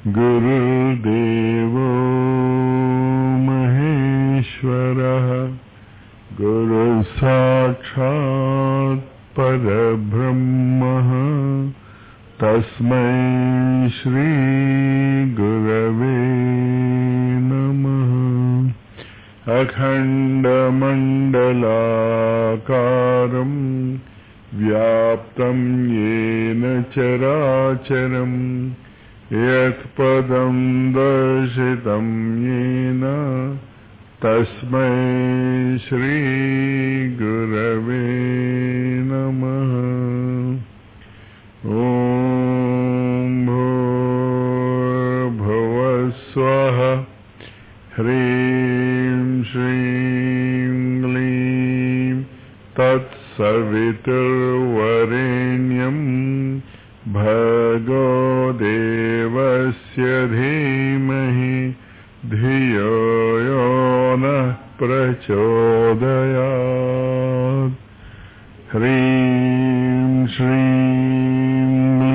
गुरुर्देवो महेश्वरः गुरुसाक्षात् परब्रह्मः तस्मै श्रीगुरवे नमः अखण्डमण्डलाकारम् व्याप्तं येन चराचरम् यत्पदं दर्शितं येन तस्मै श्रीगुरवे नमः ॐ भूर्भुवस्वः ह्रीं श्रीं क्लीं तत्सवितुर्वरेण्यम् भगो देवस्य धीमहि धियो यो नः प्रचोदयात् ह्रीं श्रीं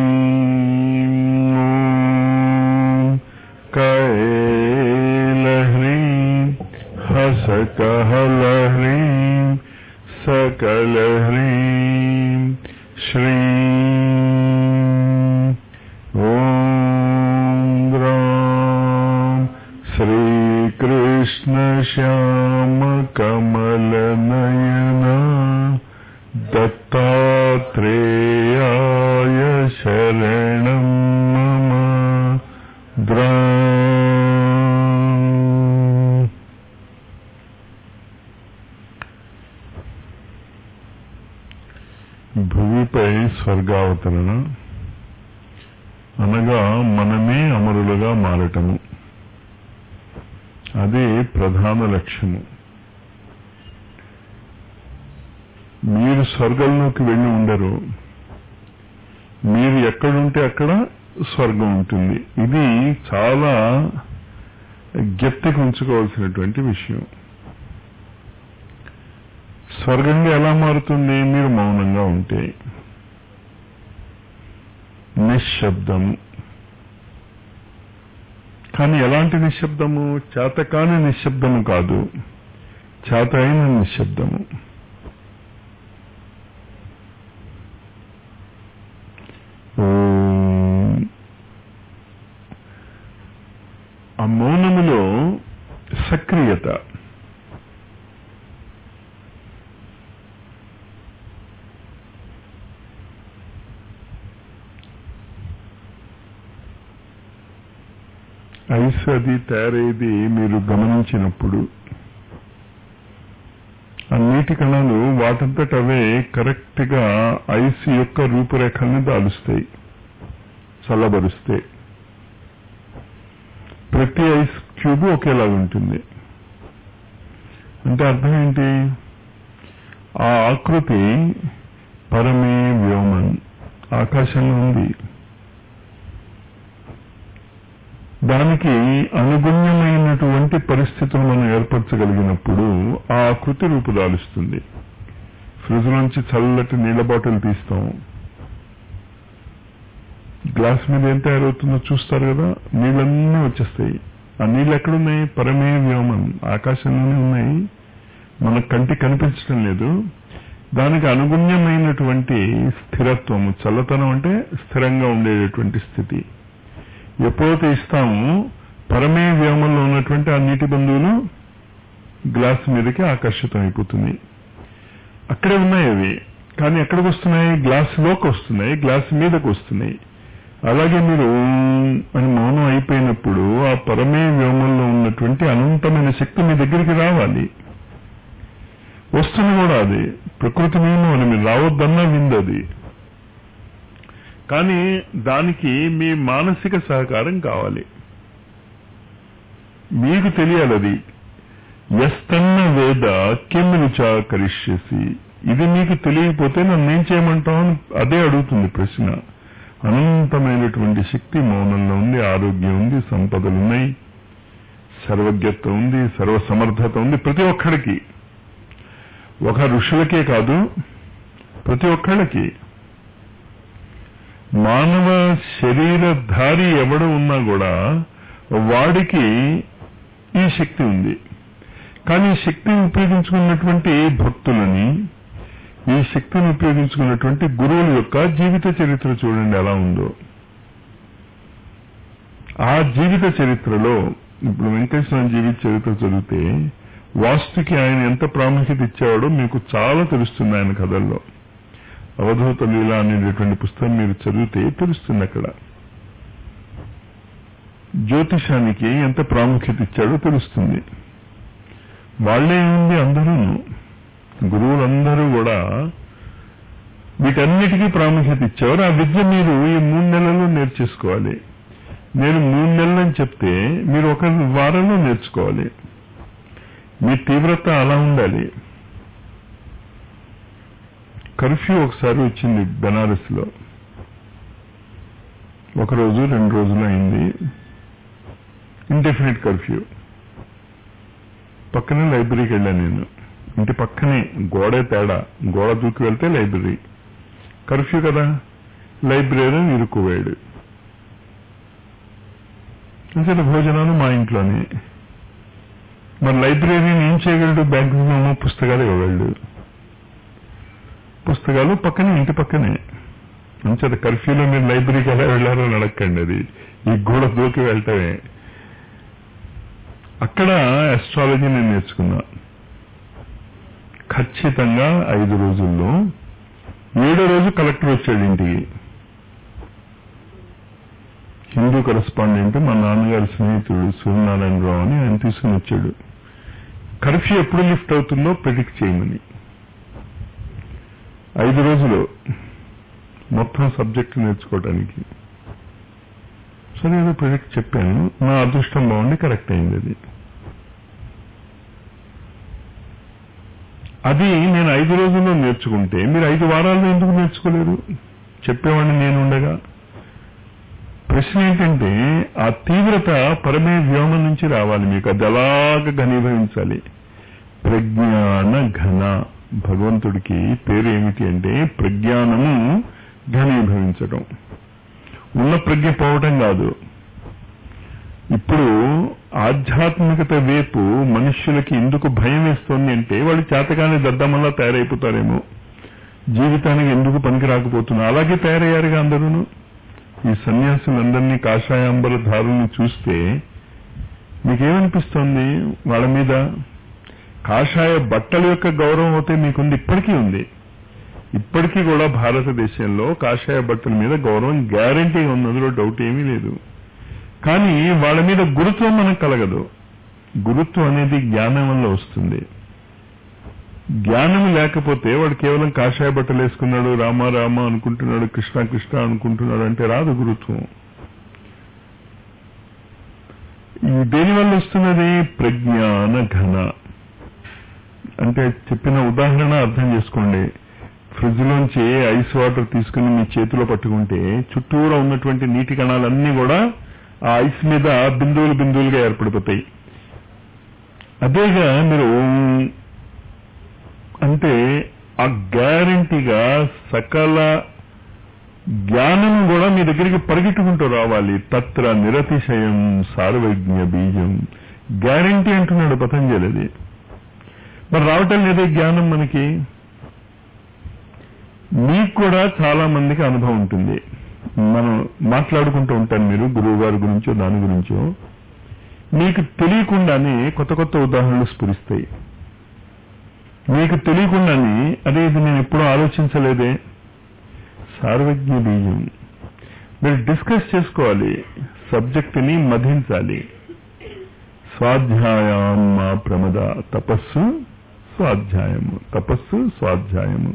कैलह्रीं हसकहलह्रीं सकलह्रीं श्रीं ॐ ग्रां श्रीकृष्णश्यामकमलनयना दत्तात्रेयाय शरणं मम द्रा భూమిపై స్వర్గావతరణ అనగా మనమే అమరులుగా మారటము అదే ప్రధాన లక్ష్యము మీరు స్వర్గంలోకి వెళ్ళి ఉండరు మీరు ఎక్కడుంటే అక్కడ స్వర్గం ఉంటుంది ఇది చాలా గెత్తకి ఉంచుకోవాల్సినటువంటి విషయం స్వర్గంగా ఎలా మారుతుంది మీరు మౌనంగా ఉంటే నిశ్శబ్దము కానీ ఎలాంటి నిశ్శబ్దము చేతకాని నిశ్శబ్దము కాదు చేత అయిన నిశ్శబ్దము ఆ మౌనములో సక్రియత ఐస్ అది తయారయ్యేది మీరు గమనించినప్పుడు ఆ నీటి కణాలు వాటంతట అవే కరెక్ట్ గా ఐస్ యొక్క రూపురేఖల్ని దాలుస్తాయి చల్లబరుస్తాయి ప్రతి ఐస్ క్యూబ్ ఒకేలా ఉంటుంది అంటే అర్థం ఏంటి ఆ ఆకృతి పరమే వ్యోమన్ ఆకాశంలో ఉంది దానికి అనుగుణ్యమైనటువంటి పరిస్థితులు మనం ఏర్పరచగలిగినప్పుడు ఆ ఆకృతి రూపుదాలుస్తుంది ఫ్రిడ్జ్ నుంచి చల్లటి నీళ్ల బాటిల్ తీస్తాం గ్లాస్ మీద ఏం తయారవుతుందో చూస్తారు కదా నీళ్ళన్నీ వచ్చేస్తాయి ఆ నీళ్ళు ఎక్కడున్నాయి పరమే వ్యోమం ఆకాశంలోనే ఉన్నాయి మన కంటి కనిపించడం లేదు దానికి అనుగుణ్యమైనటువంటి స్థిరత్వము చల్లతనం అంటే స్థిరంగా ఉండేటటువంటి స్థితి ఎప్పుడైతే ఇస్తామో పరమే వ్యోమంలో ఉన్నటువంటి ఆ నీటి బంధువులు గ్లాస్ మీదకి ఆకర్షితం అయిపోతుంది అక్కడే ఉన్నాయి అవి కానీ ఎక్కడికి వస్తున్నాయి గ్లాస్ లోకి వస్తున్నాయి గ్లాస్ మీదకి వస్తున్నాయి అలాగే మీరు అని మౌనం అయిపోయినప్పుడు ఆ పరమే వ్యోమంలో ఉన్నటువంటి అనంతమైన శక్తి మీ దగ్గరికి రావాలి వస్తుంది కూడా అది ప్రకృతి నియమం అని మీరు రావద్దన్నా విందు అది కానీ దానికి మీ మానసిక సహకారం కావాలి మీకు తెలియాలి అది ఎస్తన్న వేద కిమ్ రుచా కరిష్యసి ఇది మీకు తెలియకపోతే నన్ను ఏం చేయమంటావు అని అదే అడుగుతుంది ప్రశ్న అనంతమైనటువంటి శక్తి మౌనంలో ఉంది ఆరోగ్యం ఉంది సంపదలు ఉన్నాయి సర్వజ్ఞత ఉంది సర్వసమర్థత ఉంది ప్రతి ఒక్కడికి ఒక ఋషులకే కాదు ప్రతి ఒక్కళ్ళకి మానవ శరీరధారి ఎవడు ఉన్నా కూడా వాడికి ఈ శక్తి ఉంది కానీ ఈ శక్తిని ఉపయోగించుకున్నటువంటి భక్తులని ఈ శక్తిని ఉపయోగించుకున్నటువంటి గురువుల యొక్క జీవిత చరిత్ర చూడండి ఎలా ఉందో ఆ జీవిత చరిత్రలో ఇప్పుడు వెంకటేశ్వర జీవిత చరిత్ర చదివితే వాస్తుకి ఆయన ఎంత ప్రాముఖ్యత ఇచ్చేవాడో మీకు చాలా తెలుస్తుంది ఆయన కథల్లో అవధూత లీల అనేటటువంటి పుస్తకం మీరు చదివితే తెలుస్తుంది అక్కడ జ్యోతిషానికి ఎంత ప్రాముఖ్యత ఇచ్చాడో తెలుస్తుంది వాళ్లే ఉంది అందరూ గురువులందరూ కూడా వీటన్నిటికీ ప్రాముఖ్యత ఇచ్చేవారు ఆ విద్య మీరు ఈ మూడు నెలల్లో నేర్చేసుకోవాలి నేను మూడు నెలలు అని చెప్తే మీరు ఒక వారంలో నేర్చుకోవాలి మీ తీవ్రత అలా ఉండాలి కర్ఫ్యూ ఒకసారి వచ్చింది బెనారస్ లో ఒక రోజు రెండు రోజులు అయింది ఇండెఫినెట్ కర్ఫ్యూ పక్కనే లైబ్రరీకి వెళ్ళాను నేను ఇంటి పక్కనే గోడే తేడా గోడ దూకి వెళ్తే లైబ్రరీ కర్ఫ్యూ కదా లైబ్రరీ ఇరుక్కుపోయాడు అంచేత భోజనాలు మా ఇంట్లోనే మరి లైబ్రరీని ఏం చేయగలడు బ్యాంకులో పుస్తకాలు ఇవ్వగలడు పుస్తకాలు పక్కనే ఇంటి పక్కనే అంచేత కర్ఫ్యూలో మీరు లైబ్రరీకి ఎలా వెళ్ళారో అడగండి అది ఈ గోడ దూకి వెళ్తామే అక్కడ అస్ట్రాలజీ నేను నేర్చుకున్నా ఖచ్చితంగా ఐదు రోజుల్లో ఏడో రోజు కలెక్టర్ వచ్చాడు ఇంటికి హిందూ కరస్పాండెంట్ మా నాన్నగారి స్నేహితుడు సూర్యనారాయణరావు అని ఆయన తీసుకుని వచ్చాడు కర్ఫ్యూ ఎప్పుడు లిఫ్ట్ అవుతుందో ప్రిడిక్ట్ చేయమని ఐదు రోజులు మొత్తం సబ్జెక్టు నేర్చుకోవడానికి సరే ఏదో ప్రిడిక్ట్ చెప్పాను నా అదృష్టం బాగుండి కరెక్ట్ అయింది అది అది నేను ఐదు రోజుల్లో నేర్చుకుంటే మీరు ఐదు వారాల్లో ఎందుకు నేర్చుకోలేరు చెప్పేవాడిని నేను ఉండగా ప్రశ్న ఏంటంటే ఆ తీవ్రత పరమే వ్యోమం నుంచి రావాలి మీకు అది ఎలాగ ఘనీభవించాలి ప్రజ్ఞాన ఘన భగవంతుడికి పేరు ఏమిటి అంటే ప్రజ్ఞానము ఘనీభవించటం ఉన్న ప్రజ్ఞ పోవటం కాదు ఇప్పుడు ఆధ్యాత్మికత వైపు మనుష్యులకి ఎందుకు భయం వేస్తోంది అంటే వాళ్ళు చేతగానే దద్దమల్లా తయారైపోతారేమో జీవితానికి ఎందుకు పనికి రాకపోతున్నారు అలాగే తయారయ్యారుగా అందరూను ఈ సన్యాసులందరినీ కాషాయాంబర ధారుల్ని చూస్తే మీకేమనిపిస్తోంది వాళ్ళ మీద కాషాయ బట్టల యొక్క గౌరవం అయితే మీకుంది ఇప్పటికీ ఉంది ఇప్పటికీ కూడా భారతదేశంలో కాషాయ బట్టల మీద గౌరవం గ్యారంటీ ఉంది అందులో డౌట్ ఏమీ లేదు కానీ వాళ్ళ మీద గురుత్వం మనకు కలగదు గురుత్వం అనేది జ్ఞానం వల్ల వస్తుంది జ్ఞానం లేకపోతే వాడు కేవలం కాషాయ బట్టలు వేసుకున్నాడు రామ రామ అనుకుంటున్నాడు కృష్ణ కృష్ణ అనుకుంటున్నాడు అంటే రాదు గురుత్వం ఈ దేనివల్ల వస్తున్నది ప్రజ్ఞాన ఘన అంటే చెప్పిన ఉదాహరణ అర్థం చేసుకోండి ఫ్రిడ్జ్ లోంచి ఐస్ వాటర్ తీసుకుని మీ చేతిలో పట్టుకుంటే చుట్టూరా ఉన్నటువంటి నీటి కణాలన్నీ కూడా ఆ ఐస్ మీద బిందువులు బిందువులుగా ఏర్పడిపోతాయి అదేగా మీరు అంటే ఆ గ్యారంటీగా సకల జ్ఞానం కూడా మీ దగ్గరికి పరిగెట్టుకుంటూ రావాలి తత్ర నిరతిశయం సార్వజ్ఞ బీజం గ్యారంటీ అంటున్నాడు పతంజలిది మరి రావటం లేదే జ్ఞానం మనకి మీకు కూడా చాలా మందికి అనుభవం ఉంటుంది మనం మాట్లాడుకుంటూ ఉంటాను మీరు గురువు గారి గురించో దాని గురించో మీకు తెలియకుండానే కొత్త కొత్త ఉదాహరణలు స్ఫురిస్తాయి మీకు తెలియకుండానే అదే ఇది నేను ఎప్పుడూ ఆలోచించలేదే సార్వజ్ఞ బీజం మీరు డిస్కస్ చేసుకోవాలి సబ్జెక్టుని మధించాలి స్వాధ్యాయామ ప్రమద తపస్సు స్వాధ్యాయము తపస్సు స్వాధ్యాయము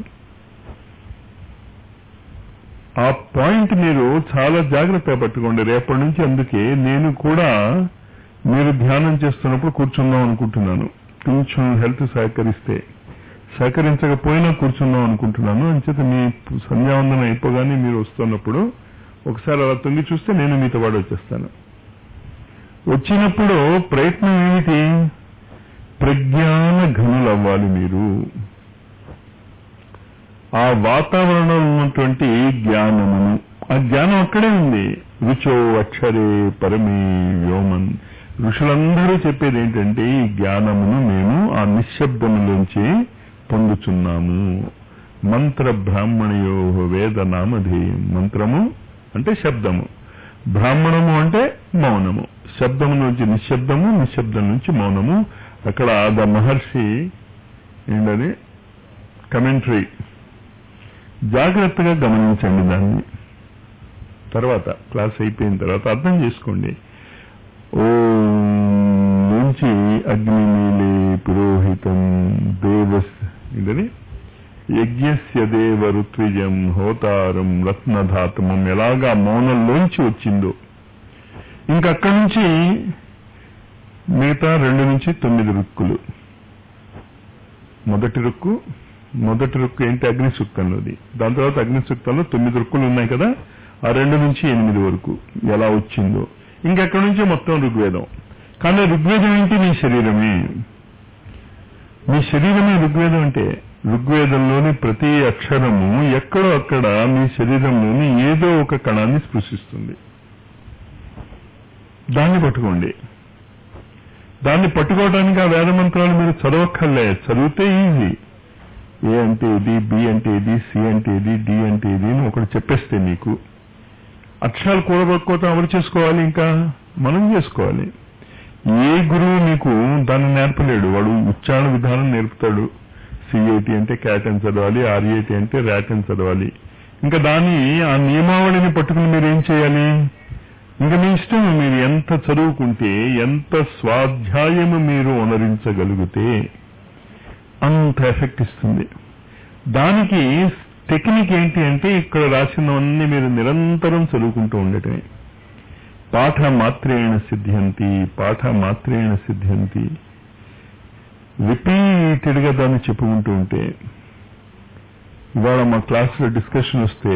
ఆ పాయింట్ మీరు చాలా జాగ్రత్తగా పట్టుకోండి రేపటి నుంచి అందుకే నేను కూడా మీరు ధ్యానం చేస్తున్నప్పుడు కూర్చుందాం అనుకుంటున్నాను కొంచెం హెల్త్ సహకరిస్తే సహకరించకపోయినా కూర్చుందాం అనుకుంటున్నాను అంచేత మీ సంధ్యావందనం అయిపోగానే మీరు వస్తున్నప్పుడు ఒకసారి అలా తొంగి చూస్తే నేను మీతో పాటు వచ్చేస్తాను వచ్చినప్పుడు ప్రయత్నం ఏమిటి ప్రజ్ఞాన ఘనులు అవ్వాలి మీరు ఆ వాతావరణంలో ఉన్నటువంటి జ్ఞానమును ఆ జ్ఞానం అక్కడే ఉంది రుచో అక్షరే పరమే వ్యోమన్ ఋషులందరూ చెప్పేది ఏంటంటే ఈ జ్ఞానమును మేము ఆ నిశ్శబ్దములోంచి పొందుచున్నాము మంత్ర బ్రాహ్మణయో వేద నామధేయం మంత్రము అంటే శబ్దము బ్రాహ్మణము అంటే మౌనము శబ్దము నుంచి నిశ్శబ్దము నిశ్శబ్దం నుంచి మౌనము అక్కడ ద మహర్షి ఏంటది కమెంటరీ జాగ్రత్తగా గమనించండి దాన్ని తర్వాత క్లాస్ అయిపోయిన తర్వాత అర్థం చేసుకోండి ఓ నుంచి అగ్నినీలే పురోహితం దేవస్ ఇదని యజ్ఞస్య దేవ ఋత్విజం హోతారం రత్నధాతమం ఎలాగా మౌనంలోంచి వచ్చిందో ఇంకక్కడి నుంచి మిగతా రెండు నుంచి తొమ్మిది రుక్కులు మొదటి రుక్కు మొదటి రుక్కు ఏంటి అగ్ని సూక్తంలోది దాని తర్వాత అగ్ని సూక్తంలో తొమ్మిది రుక్కులు ఉన్నాయి కదా ఆ రెండు నుంచి ఎనిమిది వరకు ఎలా వచ్చిందో ఇంకెక్కడి నుంచి మొత్తం ఋగ్వేదం కానీ ఋగ్వేదం ఏంటి నీ శరీరమే మీ శరీరమే ఋగ్వేదం అంటే ఋగ్వేదంలోని ప్రతి అక్షరము ఎక్కడో అక్కడ మీ శరీరంలోని ఏదో ఒక కణాన్ని స్పృశిస్తుంది దాన్ని పట్టుకోండి దాన్ని పట్టుకోవడానికి ఆ వేద మంత్రాలు మీరు చదవక్కర్లే చదివితే ఈజీ ఏ అంటే ఇది బి అంటే ఇది సి అంటే ఇది డి అంటే ఇది అని ఒకటి చెప్పేస్తే మీకు అక్షరాలు కూడబట్టుకోవటం ఎవరు చేసుకోవాలి ఇంకా మనం చేసుకోవాలి ఏ గురువు మీకు దాన్ని నేర్పలేడు వాడు ఉచ్చారణ విధానం నేర్పుతాడు సిఐటి అంటే క్యాట్ అని చదవాలి ఆర్ఏటి అంటే ర్యాట్ అని చదవాలి ఇంకా దాని ఆ నియమావళిని పట్టుకుని మీరు ఏం చేయాలి ఇంకా మీ ఇష్టం మీరు ఎంత చదువుకుంటే ఎంత స్వాధ్యాయము మీరు వనరించగలిగితే అంత ఎఫెక్ట్ ఇస్తుంది దానికి టెక్నిక్ ఏంటి అంటే ఇక్కడ రాసినవన్నీ మీరు నిరంతరం చదువుకుంటూ ఉండటమే పాఠ మాత్రేణ సిద్ధ్యంతి పాఠ మాత్రేణ సిద్ధ్యంతి రిపీటెడ్ గా దాన్ని చెప్పుకుంటూ ఉంటే ఇవాళ మా క్లాసులో డిస్కషన్ వస్తే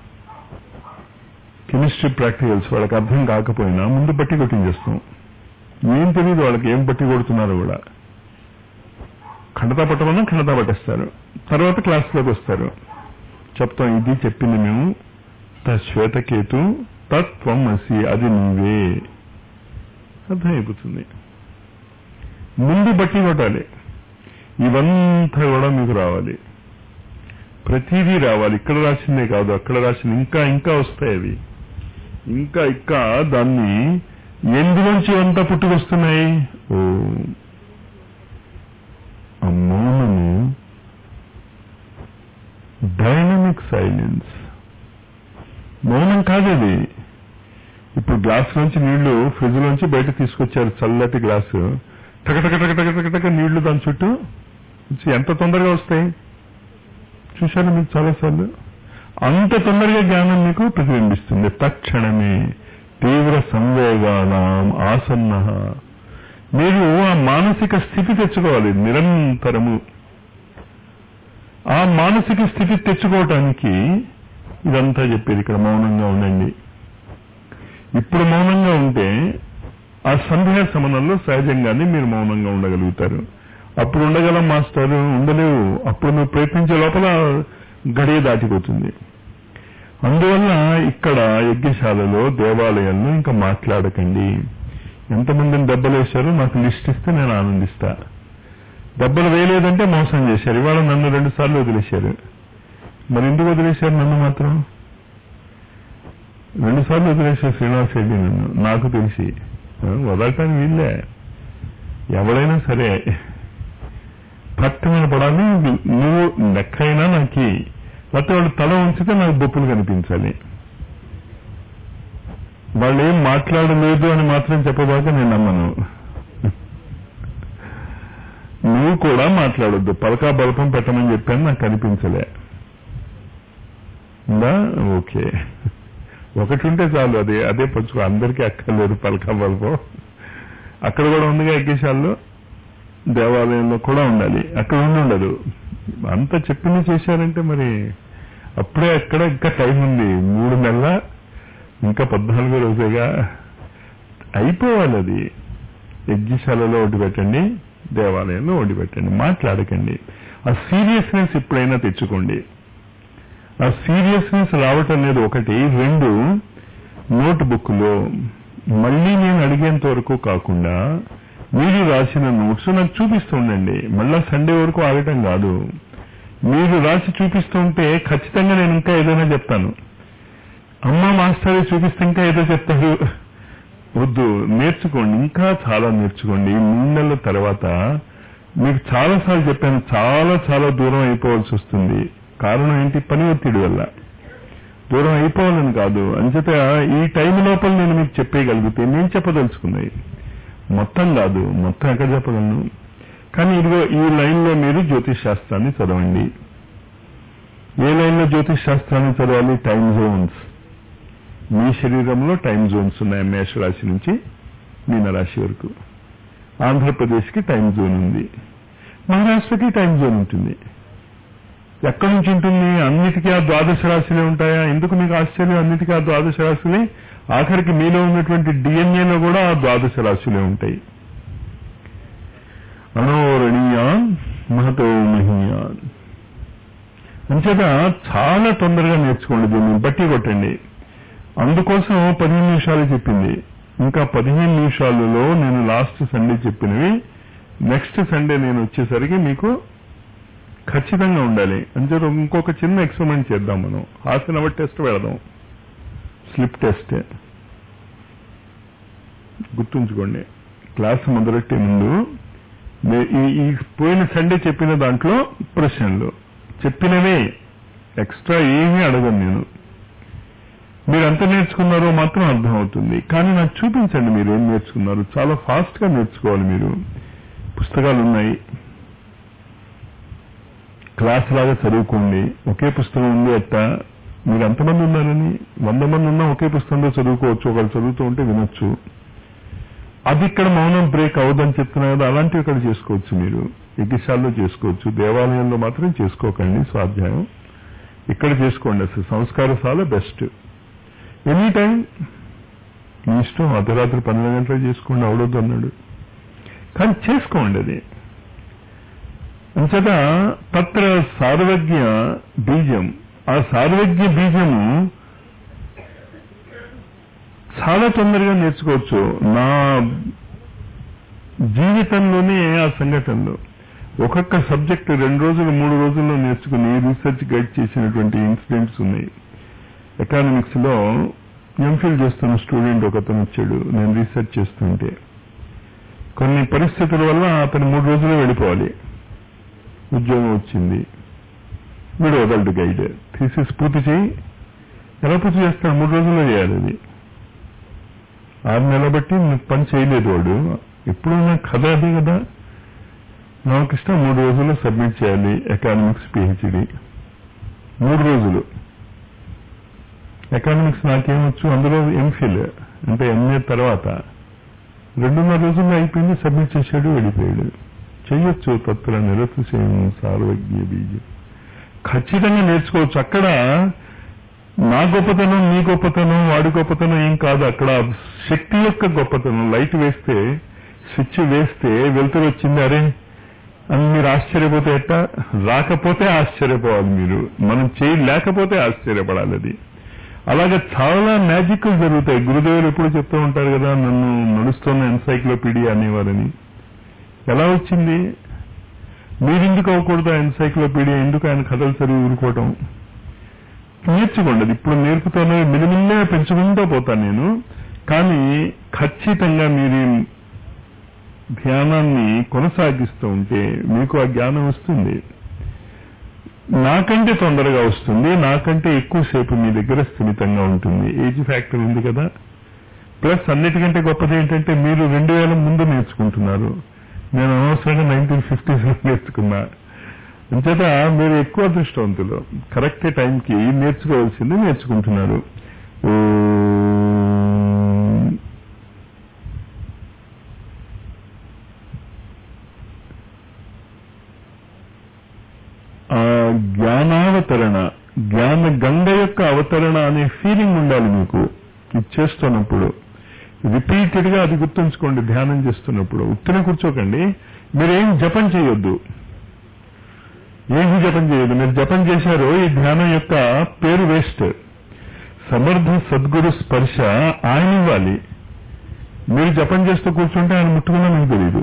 కెమిస్ట్రీ ప్రాక్టికల్స్ వాళ్ళకి అర్థం కాకపోయినా ముందు బట్టి కొట్టించేస్తాం ఏం తెలియదు వాళ్ళకి ఏం బట్టి కొడుతున్నారో కూడా ఖండతా పట్టమన్నా ఖండతా పట్టేస్తారు తర్వాత క్లాస్లోకి వస్తారు చెప్తాం ఇది చెప్పింది మేము శ్వేతకేతు తత్వం అసి అది నువ్వే అర్థమైపోతుంది ముందు బట్టి కొట్టాలి ఇవంతా కూడా మీకు రావాలి ప్రతిదీ రావాలి ఇక్కడ రాసిందే కాదు అక్కడ రాసింది ఇంకా ఇంకా వస్తాయి అవి ఇంకా ఇంకా దాన్ని ఎందులోంచి అంతా పుట్టుకొస్తున్నాయి ఓ ఆ మౌనము డైనమిక్ సైలెన్స్ మౌనం కాదది ఇప్పుడు గ్లాస్ నుంచి నీళ్లు ఫ్రిడ్జ్ నుంచి బయట తీసుకొచ్చారు చల్లటి గ్లాసు టకటక టకటక టకటక నీళ్లు దాని చుట్టూ ఎంత తొందరగా వస్తాయి చూశాను మీకు చాలాసార్లు అంత తొందరగా జ్ఞానం మీకు ప్రతిబింబిస్తుంది తక్షణమే తీవ్ర సంవేగానం ఆసన్న మీరు ఆ మానసిక స్థితి తెచ్చుకోవాలి నిరంతరము ఆ మానసిక స్థితి తెచ్చుకోవటానికి ఇదంతా చెప్పేది ఇక్కడ మౌనంగా ఉండండి ఇప్పుడు మౌనంగా ఉంటే ఆ సందేహ సమనంలో సహజంగానే మీరు మౌనంగా ఉండగలుగుతారు అప్పుడు ఉండగలం మాస్టర్ ఉండలేవు అప్పుడు నువ్వు ప్రయత్నించే లోపల గడియ దాటిపోతుంది అందువల్ల ఇక్కడ యజ్ఞశాలలో దేవాలయాల్లో ఇంకా మాట్లాడకండి ఎంతమందిని దెబ్బలు వేశారో నాకు లిస్ట్ ఇస్తే నేను ఆనందిస్తా దెబ్బలు వేయలేదంటే మోసం చేశారు ఇవాళ నన్ను రెండు సార్లు వదిలేశారు మరి ఎందుకు వదిలేశారు నన్ను మాత్రం రెండు సార్లు వదిలేశారు శ్రీనివాస్ రెడ్డి నన్ను నాకు తెలిసి వదలటానికి వీళ్ళే ఎవడైనా సరే పట్టమైన పడాలి నువ్వు లెక్కైనా నాకు లేకపోతే వాళ్ళు తల ఉంచితే నాకు బొప్పులు కనిపించాలి వాళ్ళు ఏం మాట్లాడలేదు అని మాత్రం చెప్పబాక నేను నమ్మను నువ్వు కూడా మాట్లాడొద్దు పలకా బలపం పెట్టమని చెప్పాను నాకు కనిపించలే ఉందా ఓకే ఒకటి ఉంటే చాలు అదే అదే పంచుకో అందరికీ అక్కర్లేదు పలకా బలపం అక్కడ కూడా ఉందిగా యజ్ఞశాలలో దేవాలయంలో కూడా ఉండాలి అక్కడ ఉండి ఉండదు అంత చెప్పింది చేశారంటే మరి అప్పుడే అక్కడ ఇంకా టైం ఉంది మూడు నెలల ఇంకా పద్నాలుగో రోజుగా అయిపోవాలి అది యజ్ఞశాలలో ఒడ్డు పెట్టండి దేవాలయంలో ఒడ్డు పెట్టండి మాట్లాడకండి ఆ సీరియస్నెస్ ఎప్పుడైనా తెచ్చుకోండి ఆ సీరియస్నెస్ రావటం అనేది ఒకటి రెండు నోట్ బుక్ లో మళ్ళీ నేను అడిగేంత వరకు కాకుండా మీరు రాసిన నోట్స్ నాకు చూపిస్తూ ఉండండి మళ్ళా సండే వరకు ఆగటం కాదు మీరు రాసి చూపిస్తూ ఉంటే ఖచ్చితంగా నేను ఇంకా ఏదైనా చెప్తాను అమ్మ మాస్టర్ చూపిస్తే ఇంకా ఏదో చెప్తారు వద్దు నేర్చుకోండి ఇంకా చాలా నేర్చుకోండి ఈ మూడు నెలల తర్వాత మీకు చాలా సార్లు చెప్పాను చాలా చాలా దూరం అయిపోవాల్సి వస్తుంది కారణం ఏంటి పని ఒత్తిడి వల్ల దూరం అయిపోవాలని కాదు అంచేత ఈ టైం లోపల నేను మీకు చెప్పేయగలిగితే నేను చెప్పదలుచుకున్నాయి మొత్తం కాదు మొత్తం ఎక్కడ చెప్పగలను కానీ ఇదిగో ఈ లైన్ లో మీరు జ్యోతిష్ శాస్త్రాన్ని చదవండి ఏ లైన్ లో జ్యోతిష్ శాస్త్రాన్ని చదవాలి టైం జోన్స్ మీ శరీరంలో టైం జోన్స్ ఉన్నాయి మేషరాశి నుంచి మీనరాశి వరకు ఆంధ్రప్రదేశ్కి టైం జోన్ ఉంది మహారాష్ట్రకి టైం జోన్ ఉంటుంది ఎక్కడి నుంచి ఉంటుంది అన్నిటికీ ఆ ద్వాదశ రాశులే ఉంటాయా ఎందుకు మీకు ఆశ్చర్యం అన్నిటికీ ఆ ద్వాదశ రాశులే ఆఖరికి మీలో ఉన్నటువంటి డిఎన్ఏలో కూడా ఆ ద్వాదశ రాశులే ఉంటాయి అనోరణీయాన్ మహతో మహీయాన్ అంచేత చాలా తొందరగా నేర్చుకోండి దీన్ని బట్టి కొట్టండి అందుకోసం పదిహేను నిమిషాలు చెప్పింది ఇంకా పదిహేను నిమిషాలలో నేను లాస్ట్ సండే చెప్పినవి నెక్స్ట్ సండే నేను వచ్చేసరికి మీకు ఖచ్చితంగా ఉండాలి అంచేత ఇంకొక చిన్న ఎక్స్పెరిమెంట్ చేద్దాం మనం హాఫ్ అన్ అవర్ టెస్ట్ పెడదాం స్లిప్ టెస్ట్ గుర్తుంచుకోండి క్లాస్ మొదలెట్టే ముందు నే- ఈ ఈ పోయిన సండే చెప్పిన దాంట్లో ప్రశ్నలు చెప్పినవే ఎక్స్ట్రా ఏమీ అడగను నేను మీరు ఎంత నేర్చుకున్నారో మాత్రం అర్థం అవుతుంది కానీ నాకు చూపించండి మీరు ఏం నేర్చుకున్నారు చాలా ఫాస్ట్ గా నేర్చుకోవాలి మీరు పుస్తకాలు ఉన్నాయి క్లాస్ లాగా చదువుకోండి ఒకే పుస్తకం ఉంది అట్ట మీరు ఎంతమంది ఉన్నారని వంద మంది ఉన్నా ఒకే పుస్తకంలో చదువుకోవచ్చు ఒకరు చదువుతూ ఉంటే వినొచ్చు అది ఇక్కడ మౌనం బ్రేక్ అవ్వదని చెప్తున్నా కదా అలాంటివి ఇక్కడ చేసుకోవచ్చు మీరు యజ్ఞశాలలో చేసుకోవచ్చు దేవాలయంలో మాత్రం చేసుకోకండి స్వాధ్యాయం ఇక్కడ చేసుకోండి అసలు సంస్కారశాల బెస్ట్ ఎనీ టైం మీ ఇష్టం అర్ధరాత్రి పన్నెండు గంటలకు చేసుకోండి అవడొద్దు అన్నాడు కానీ చేసుకోండి అది అంతటా తత్ర సార్వజ్ఞ బీజం ఆ సార్వజ్ఞ బీజము చాలా తొందరగా నేర్చుకోవచ్చు నా జీవితంలోనే ఆ సంఘటనలో ఒక్కొక్క సబ్జెక్ట్ రెండు రోజులు మూడు రోజుల్లో నేర్చుకుని రీసెర్చ్ గైడ్ చేసినటువంటి ఇన్సిడెంట్స్ ఉన్నాయి ఎకానమిక్స్ లో ఎంఫిల్ చేస్తున్న స్టూడెంట్ ఒకతను వచ్చాడు నేను రీసెర్చ్ చేస్తుంటే కొన్ని పరిస్థితుల వల్ల అతను మూడు రోజులు వెళ్ళిపోవాలి ఉద్యోగం వచ్చింది వీడు వదలడు గైడ్ థీసిస్ పూర్తి చేయి ఎలా పూర్తి చేస్తాడు మూడు రోజుల్లో చేయాలి అది ఆరు నెలల బట్టి పని చేయలేదు వాడు ఎప్పుడు నా కథ అదే కదా రామకృష్ణ మూడు రోజుల్లో సబ్మిట్ చేయాలి ఎకానమిక్స్ పిహెచ్డి మూడు రోజులు ఎకానమిక్స్ నాకేమొచ్చు అందులో ఎంఫిల్ అంటే ఎంఏ తర్వాత రెండున్నర రోజుల్లో అయిపోయింది సబ్మిట్ చేశాడు వెళ్ళిపోయాడు చెయ్యొచ్చు తత్ర నిరతిశయం సార్వజ్ఞ బీజం ఖచ్చితంగా నేర్చుకోవచ్చు అక్కడ నా గొప్పతనం నీ గొప్పతనం వాడి గొప్పతనం ఏం కాదు అక్కడ శక్తి యొక్క గొప్పతనం లైట్ వేస్తే స్విచ్ వేస్తే వెలుతురు వచ్చింది అరే అని మీరు ఆశ్చర్యపోతే ఎట్ట రాకపోతే ఆశ్చర్యపోవాలి మీరు మనం చేయి లేకపోతే ఆశ్చర్యపడాలి అది అలాగే చాలా మ్యాజిక్లు జరుగుతాయి గురుదేవులు ఎప్పుడు చెప్తూ ఉంటారు కదా నన్ను నడుస్తున్న ఎన్సైక్లోపీడియా అనేవారని ఎలా వచ్చింది మీరెందుకు అవ్వకూడదు ఆ ఎన్సైక్లోపీడియా ఎందుకు ఆయన కథలు చదివి ఊరుకోవటం నేర్చుకోండి అది ఇప్పుడు నేర్పుతాను మిలిమిల్లే పెంచుకుంటూ పోతాను నేను కానీ ఖచ్చితంగా మీరు ఈ ధ్యానాన్ని కొనసాగిస్తూ ఉంటే మీకు ఆ జ్ఞానం వస్తుంది నాకంటే తొందరగా వస్తుంది నాకంటే ఎక్కువసేపు మీ దగ్గర స్థిమితంగా ఉంటుంది ఏజ్ ఫ్యాక్టర్ ఉంది కదా ప్లస్ అన్నిటికంటే గొప్పది ఏంటంటే మీరు రెండు వేల ముందు నేర్చుకుంటున్నారు నేను అనవసరంగా నైన్టీన్ ఫిఫ్టీస్ లో నేర్చుకున్నా అంచేత మీరు ఎక్కువ అదృష్టవంతులు కరెక్ట్ టైంకి నేర్చుకోవాల్సింది నేర్చుకుంటున్నారు ఓం. ఆ జ్ఞానావతరణ జ్ఞాన గంగ యొక్క అవతరణ అనే ఫీలింగ్ ఉండాలి మీకు ఇది చేస్తున్నప్పుడు రిపీటెడ్ గా అది గుర్తుంచుకోండి ధ్యానం చేస్తున్నప్పుడు ఉత్తిన కూర్చోకండి మీరేం జపం చేయొద్దు ఏమి జపం చేయదు మీరు జపం చేశారో ఈ ధ్యానం యొక్క పేరు వేస్ట్ సమర్థ సద్గురు స్పర్శ ఆయన ఇవ్వాలి మీరు జపం చేస్తూ కూర్చుంటే ఆయన ముట్టుకున్నా మీకు తెలియదు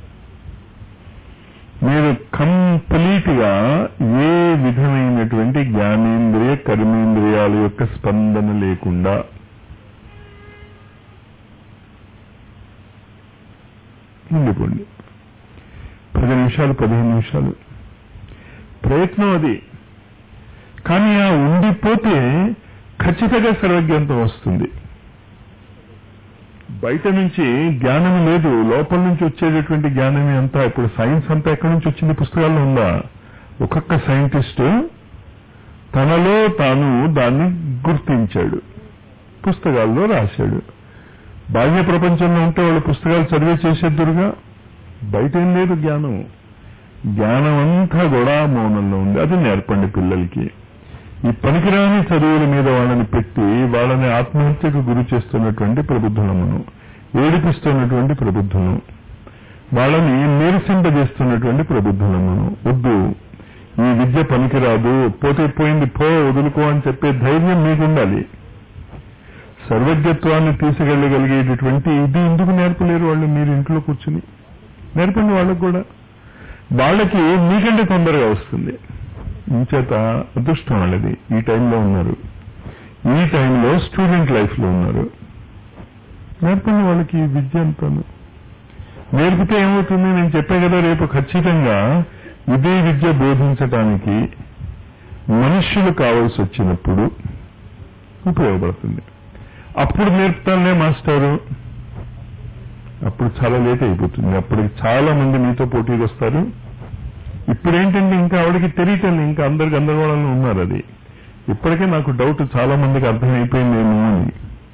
మీరు కంప్లీట్ గా ఏ విధమైనటువంటి జ్ఞానేంద్రియ కర్మేంద్రియాల యొక్క స్పందన లేకుండా ఉండిపోండి పది నిమిషాలు పదిహేను నిమిషాలు ప్రయత్నం అది కానీ ఆ ఉండిపోతే ఖచ్చితంగా సర్వజ్ఞంతం వస్తుంది బయట నుంచి జ్ఞానం లేదు లోపల నుంచి వచ్చేటటువంటి జ్ఞానమే అంతా ఇప్పుడు సైన్స్ అంతా ఎక్కడి నుంచి వచ్చింది పుస్తకాల్లో ఉందా ఒక్కొక్క సైంటిస్ట్ తనలో తాను దాన్ని గుర్తించాడు పుస్తకాల్లో రాశాడు బాహ్య ప్రపంచంలో ఉంటే వాళ్ళు పుస్తకాలు చదివే చేసేద్దురుగా బయట ఏం లేదు జ్ఞానం జ్ఞానం అంతా కూడా మౌనంలో ఉంది అది నేర్పండి పిల్లలకి ఈ పనికిరాని చదువుల మీద వాళ్ళని పెట్టి వాళ్ళని ఆత్మహత్యకు గురి చేస్తున్నటువంటి ప్రబుద్ధులమును ఏడిపిస్తున్నటువంటి ప్రబుద్ధులను వాళ్ళని నీరసింపజేస్తున్నటువంటి ప్రబుద్ధులమును వద్దు ఈ విద్య పనికిరాదు పోతే పోయింది పో వదులుకో అని చెప్పే ధైర్యం మీకు ఉండాలి సర్వజ్ఞత్వాన్ని తీసుకెళ్లగలిగేటటువంటి ఇది ఎందుకు నేర్పలేరు వాళ్ళు మీరు ఇంట్లో కూర్చుని నేర్పండి వాళ్ళకు కూడా వాళ్ళకి మీకంటే తొందరగా వస్తుంది ఇంచేత అదృష్టం వాళ్ళది ఈ టైంలో ఉన్నారు ఈ టైంలో స్టూడెంట్ లైఫ్ లో ఉన్నారు నేర్పండి వాళ్ళకి ఈ విద్య అంతాను నేర్పితే ఏమవుతుంది నేను చెప్పే కదా రేపు ఖచ్చితంగా ఇదే విద్య బోధించటానికి మనుష్యులు కావాల్సి వచ్చినప్పుడు ఉపయోగపడుతుంది అప్పుడు నేర్పుతానే మాస్టారు అప్పుడు చాలా లేట్ అయిపోతుంది అప్పటికి చాలా మంది మీతో పోటీకి వస్తారు ఇప్పుడు ఏంటంటే ఇంకా ఆవిడకి తెలియటం ఇంకా అందరికి గందరగోళంలో ఉన్నారు అది ఇప్పటికే నాకు డౌట్ చాలా మందికి అర్థమైపోయిందేమో అని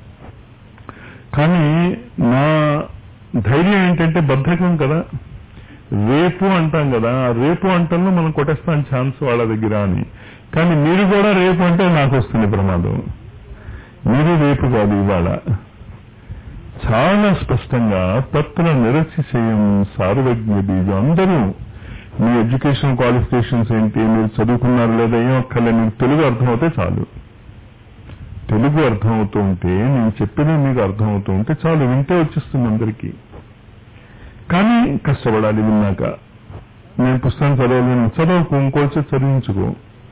కానీ నా ధైర్యం ఏంటంటే బద్ధకం కదా రేపు అంటాం కదా ఆ రేపు అంటంలో మనం కొట్టేస్తాం ఛాన్స్ వాళ్ళ దగ్గర అని కానీ మీరు కూడా రేపు అంటే నాకు వస్తుంది ప్రమాదం మీరు రేపు కాదు ఇవాళ చాలా స్పష్టంగా తత్ర నిరతిశయం సార్వజ్ఞ బీజం అందరూ మీ ఎడ్యుకేషన్ క్వాలిఫికేషన్స్ ఏంటి మీరు చదువుకున్నారు లేదా ఏం అక్కర్లే మీకు తెలుగు అర్థమవుతే చాలు తెలుగు అర్థమవుతూ ఉంటే నేను చెప్పినవి మీకు అర్థమవుతూ ఉంటే చాలు వింటే వచ్చేస్తుంది అందరికీ కానీ కష్టపడాలి విన్నాక నేను పుస్తకం చదవలేను చదవకు ఇంకోటి చదివించుకో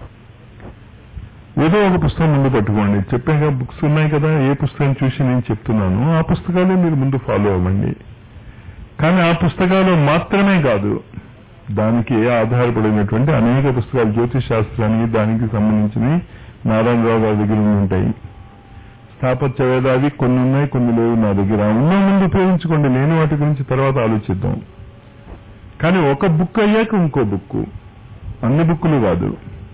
ఏదో ఒక పుస్తకం ముందు పట్టుకోండి చెప్పాక బుక్స్ ఉన్నాయి కదా ఏ పుస్తకం చూసి నేను చెప్తున్నాను ఆ పుస్తకాలే మీరు ముందు ఫాలో అవ్వండి కానీ ఆ పుస్తకాలు మాత్రమే కాదు దానికి ఆధారపడినటువంటి అనేక పుస్తకాలు జ్యోతిష్ శాస్త్రానికి దానికి సంబంధించినవి నారాయణరావు గారి దగ్గర ఉంటాయి స్థాపత్య వేదాది కొన్ని ఉన్నాయి కొన్ని లేవు నా దగ్గర ఉన్న ముందు ఉపయోగించుకోండి లేని వాటి గురించి తర్వాత ఆలోచిద్దాం కానీ ఒక బుక్ అయ్యాక ఇంకో బుక్ అన్ని బుక్కులు కాదు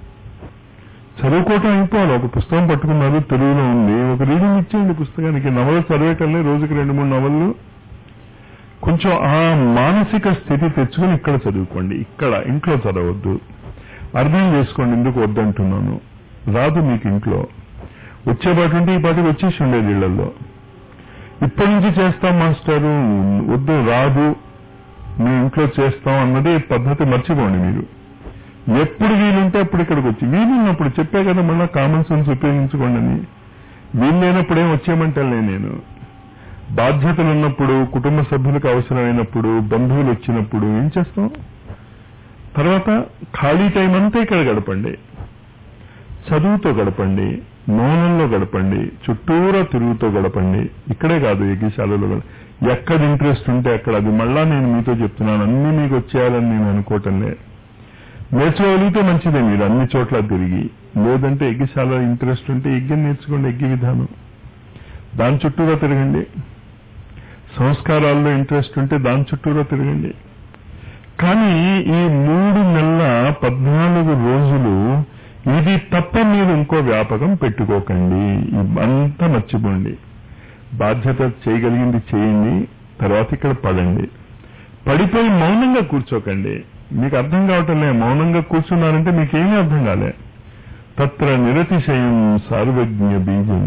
చదువుకోవటం అయిపోవాలి ఒక పుస్తకం పట్టుకున్నారు తెలుగులో ఉంది ఒక రీడింగ్ ఇచ్చేయండి పుస్తకానికి నవలు చదివేటల్లే రోజుకి రెండు మూడు నవళ్ళు కొంచెం ఆ మానసిక స్థితి తెచ్చుకొని ఇక్కడ చదువుకోండి ఇక్కడ ఇంట్లో చదవద్దు అర్థం చేసుకోండి ఎందుకు వద్దంటున్నాను రాదు మీకు ఇంట్లో వచ్చేపాటి ఉంటే ఈ పాటికి వచ్చేసి ఉండేది ఇళ్లలో ఇప్పటి నుంచి చేస్తాం మాస్టారు వద్దు రాదు మీ ఇంట్లో చేస్తాం అన్నది పద్ధతి మర్చిపోండి మీరు ఎప్పుడు వీలుంటే అప్పుడు ఇక్కడికి వచ్చి వీలున్నప్పుడు చెప్పే కదా మళ్ళీ కామన్ సెన్స్ ఉపయోగించుకోండి అని వీలు లేనప్పుడు ఏం వచ్చేయమంటలే నేను బాధ్యతలు ఉన్నప్పుడు కుటుంబ సభ్యులకు అవసరమైనప్పుడు బంధువులు వచ్చినప్పుడు ఏం చేస్తాం తర్వాత ఖాళీ టైం అంతా ఇక్కడ గడపండి చదువుతో గడపండి మౌనంలో గడపండి చుట్టూరా తిరుగుతో గడపండి ఇక్కడే కాదు యజ్ఞశాలలో గడ- ఎక్కడ ఇంట్రెస్ట్ ఉంటే అక్కడ అది మళ్ళా నేను మీతో చెప్తున్నాను అన్ని మీకు వచ్చేయాలని నేను అనుకోవటంలే నేర్చుకోగలిగితే మంచిదే మీరు అన్ని చోట్ల తిరిగి లేదంటే యజ్ఞశాల ఇంట్రెస్ట్ ఉంటే యజ్ఞం నేర్చుకోండి యజ్ఞ విధానం దాని చుట్టూరా తిరగండి సంస్కారాల్లో ఇంట్రెస్ట్ ఉంటే దాని చుట్టూరా తిరగండి కానీ ఈ మూడు నెలల పద్నాలుగు రోజులు ఇది తప్ప మీరు ఇంకో వ్యాపకం పెట్టుకోకండి అంతా మర్చిపోండి బాధ్యత చేయగలిగింది చేయండి తర్వాత ఇక్కడ పడండి పడిపోయి మౌనంగా కూర్చోకండి మీకు అర్థం కావటంలే మౌనంగా కూర్చున్నారంటే మీకేమీ అర్థం కాలే తత్ర నిరతిశయం సార్వజ్ఞ బీజం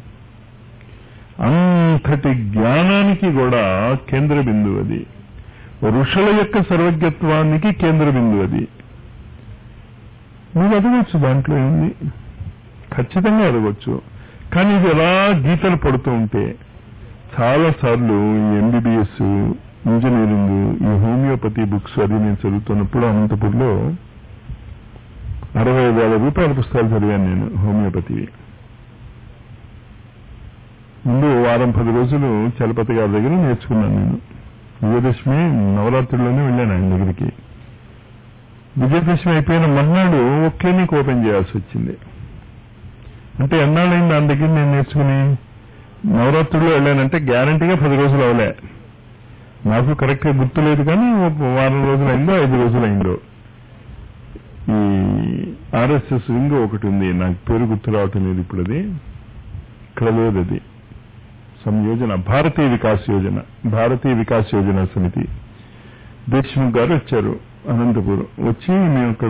అంతటి జ్ఞానానికి కూడా కేంద్ర బిందువు అది ఋషుల యొక్క సర్వజ్ఞత్వానికి కేంద్ర బిందువు అది మీరు ఎదగొచ్చు దాంట్లో ఏముంది ఖచ్చితంగా ఎదగొచ్చు కానీ ఇది ఎలా గీతలు పడుతూ ఉంటే చాలా సార్లు ఈ ఎంబీబీఎస్ ఇంజనీరింగ్ ఈ హోమియోపతి బుక్స్ అది నేను చదువుతున్నప్పుడు అనంతపూర్లో అరవై వేల రూపాయల పుస్తకాలు చదివాను నేను హోమియోపతి ముందు వారం పది రోజులు చలపతి గారి దగ్గర నేర్చుకున్నాను నేను విజయదశమి నవరాత్రుల్లోనే వెళ్ళాను ఆయన దగ్గరికి విజయదశమి అయిపోయిన మర్నాడు ఒక క్లినిక్ ఓపెన్ చేయాల్సి వచ్చింది అంటే ఎన్నాళ్ళైంది దాని దగ్గర నేను నేర్చుకుని నవరాత్రుల్లో వెళ్ళానంటే గ్యారంటీగా పది రోజులు అవలే నాకు కరెక్ట్ గా గుర్తులేదు కానీ ఒక వారం రోజులు అయిందో ఐదు రోజులు అయిందో ఈ ఆర్ఎస్ఎస్ వింగ్ ఒకటి ఉంది నాకు పేరు గుర్తు రావటం లేదు ఇప్పుడు అది ఇక్కడ లేదు అది సమ్ యోజన భారతీయ వికాస్ యోజన భారతీయ వికాస్ యోజన సమితి దేశ్ముఖ్ గారు వచ్చారు అనంతపురం వచ్చి మేము ఇక్కడ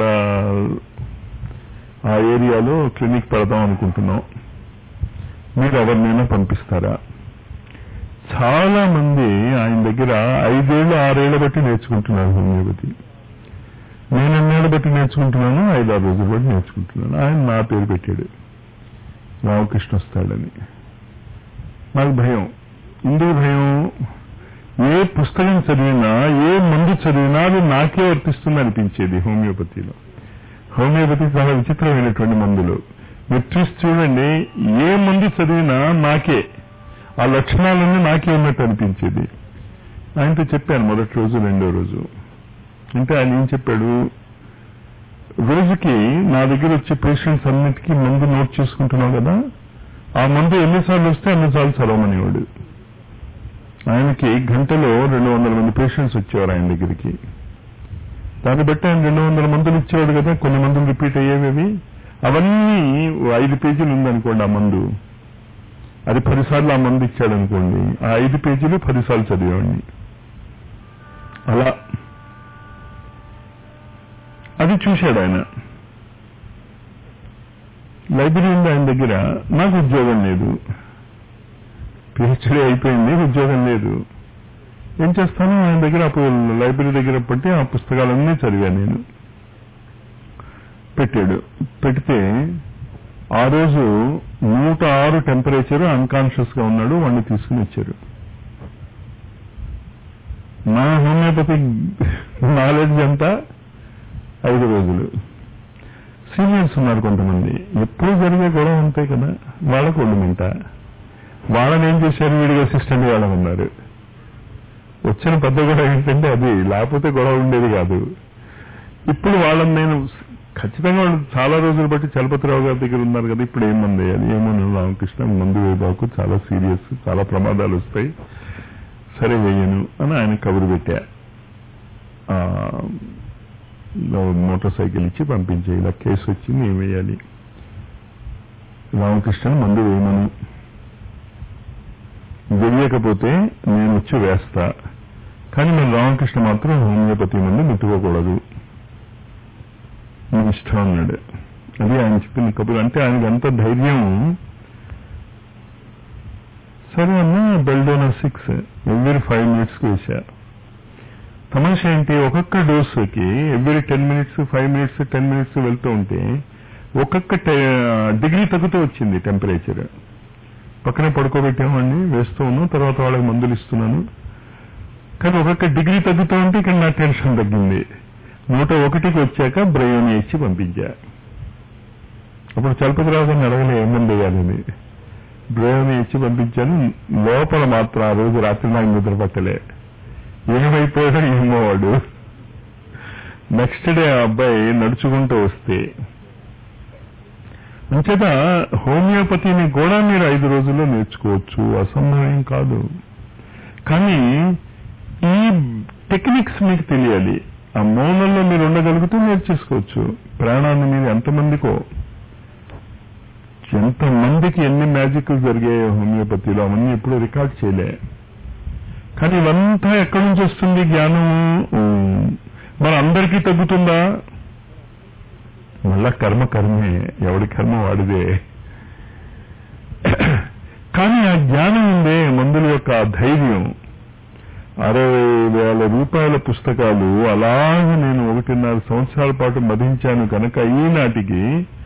ఆ ఏరియాలో క్లినిక్ పెడదాం అనుకుంటున్నాం మీరు ఎవరినైనా పంపిస్తారా చాలా మంది ఆయన దగ్గర ఐదేళ్లు ఆరేళ్ల బట్టి నేర్చుకుంటున్నారు హోమియోపతి నేను ఎన్నేళ్ల బట్టి నేర్చుకుంటున్నాను ఐదారు రోజుల బట్టి నేర్చుకుంటున్నాను ఆయన నా పేరు పెట్టాడు రామకృష్ణ వస్తాడని నాకు భయం ఎందుకు భయం ఏ పుస్తకం చదివినా ఏ మందు చదివినా అది నాకే వర్తిస్తుంది అనిపించేది హోమియోపతిలో హోమియోపతి చాలా విచిత్రమైనటువంటి మందులు మీరు చూసి చూడండి ఏ మందు చదివినా నాకే ఆ లక్షణాలన్నీ నాకే ఉన్నట్టు అనిపించేది ఆయనతో చెప్పాను మొదటి రోజు రెండో రోజు అంటే ఆయన ఏం చెప్పాడు రోజుకి నా దగ్గర వచ్చే పేషెంట్స్ అన్నిటికీ మందు నోట్ చేసుకుంటున్నావు కదా ఆ మందు ఎన్నిసార్లు వస్తే అన్నిసార్లు చదవమనేవాడు ఆయనకి గంటలో రెండు వందల మంది పేషెంట్స్ వచ్చేవారు ఆయన దగ్గరికి దాన్ని బట్టి ఆయన రెండు వందల మందులు ఇచ్చేవాడు కదా కొన్ని మందులు రిపీట్ అయ్యేవి అవి అవన్నీ ఓ ఐదు పేజీలు ఉందనుకోండి ఆ మందు అది పదిసార్లు ఆ మందు ఇచ్చాడు అనుకోండి ఆ ఐదు పేజీలు పదిసార్లు చదివేవాడిని అలా అది చూశాడు ఆయన లైబ్రరీ ఉంది ఆయన దగ్గర నాకు ఉద్యోగం లేదు పిహెచ్డీ అయిపోయింది ఉద్యోగం లేదు ఏం చేస్తాను ఆయన దగ్గర అప్పుడు లైబ్రరీ దగ్గర పట్టి ఆ పుస్తకాలన్నీ చదివాను నేను పెట్టాడు పెడితే ఆ రోజు నూట ఆరు టెంపరేచర్ అన్కాన్షియస్ గా ఉన్నాడు వాడిని తీసుకుని వచ్చారు నా హోమియోపతి నాలెడ్జ్ అంతా ఐదు రోజులు సీనియర్స్ ఉన్నారు కొంతమంది ఎప్పుడు జరిగే గొడవ ఉంటాయి కదా వాళ్ళకు ఒళ్ళు మింట వాళ్ళని ఏం చేశారు వీడిగా అసిస్టెంట్ వాళ్ళని ఉన్నారు వచ్చిన పెద్ద గొడవ ఏంటంటే అది లేకపోతే గొడవ ఉండేది కాదు ఇప్పుడు వాళ్ళని నేను ఖచ్చితంగా వాళ్ళు చాలా రోజులు బట్టి చలపతిరావు గారి దగ్గర ఉన్నారు కదా ఇప్పుడు ఏం మంది వేయాలి ఏమో రామకృష్ణ మందు వేయబాకు చాలా సీరియస్ చాలా ప్రమాదాలు వస్తాయి సరే వేయను అని ఆయన కబురు పెట్టా ఆ, మోటార్ సైకిల్ ఇచ్చి పంపించే ఇలా కేసు వచ్చింది ఏం వేయాలి రామకృష్ణ మందు వేయమను వెయ్యకపోతే నేను వచ్చి వేస్తా కానీ మరి రామకృష్ణ మాత్రం హోమియోపతి మందు ముట్టుకోకూడదు నీ ఇష్టం అన్నాడు అది ఆయన చెప్పిన కబురు అంటే ఆయనకి అంత ధైర్యం సరే అన్న belladonna six every five minutes కి వేసా తమాషా ఏంటి ఒక్కొక్క డోసుకి every ten minutes five minutes ten minutes వెళ్తూ ఉంటే ఒక్కొక్క డిగ్రీ తగ్గుతూ వచ్చింది టెంపరేచర్ పక్కనే పడుకోబెట్టామండి వేస్తూ ఉన్నాం తర్వాత వాళ్ళకి మందులు ఇస్తున్నాను కానీ ఒక్కొక్క డిగ్రీ తగ్గుతూ ఉంటే ఇక్కడ నా టెన్షన్ తగ్గింది నూట ఒకటికి వచ్చాక బ్రయోని ఇచ్చి పంపించా అప్పుడు చలపతిరావు గారిని అడగలే ఏం మంది వేయాలని బ్రయోని ఇచ్చి పంపించాను లోపల మాత్రం ఆ రోజు రాత్రి నాకు నిద్ర పట్టలే ఏమైపోయాడో ఏమో వాడు నెక్స్ట్ డే ఆ అబ్బాయి నడుచుకుంటూ వస్తే అంచేత హోమియోపతిని కూడా మీరు ఐదు రోజుల్లో నేర్చుకోవచ్చు అసంభవం కాదు కానీ ఈ టెక్నిక్స్ మీకు తెలియాలి ఆ మౌనంలో మీరు ఉండగలిగితే నేర్చేసుకోవచ్చు ప్రాణాన్ని మీరు ఎంతమందికో ఎంతమందికి ఎన్ని మ్యాజిక్లు జరిగాయో హోమియోపతిలో అవన్నీ ఎప్పుడు రికార్డ్ చేయలే కానీ ఇవంతా ఎక్కడి నుంచి వస్తుంది జ్ఞానం మన అందరికీ తగ్గుతుందా మళ్ళా కర్మ కర్మే ఎవడి కర్మ వాడిదే కానీ ఆ జ్ఞానం ఉందే మందుల యొక్క ఆ ధైర్యం అరవై వేల వేల రూపాయల పుస్తకాలు అలాగే నేను ఒకటిన్నర సంవత్సరాల పాటు మదించాను కనుక ఈనాటికి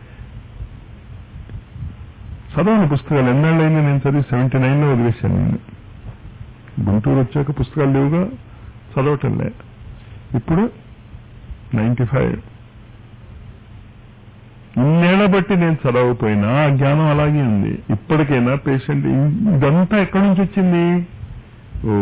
చదవని పుస్తకాలు ఎన్నాళ్ళైనా నేను చదివి సెవెంటీ నైన్లో వదిలేశాను నేను గుంటూరు వచ్చాక పుస్తకాలు లేవుగా చదవటంలే ఇప్పుడు నైంటీ ఫైవ్ ఇన్నేళ్ల బట్టి నేను చదవకపోయినా ఆ జ్ఞానం అలాగే ఉంది ఇప్పటికైనా పేషెంట్ ఇదంతా ఎక్కడి నుంచి వచ్చింది ఓ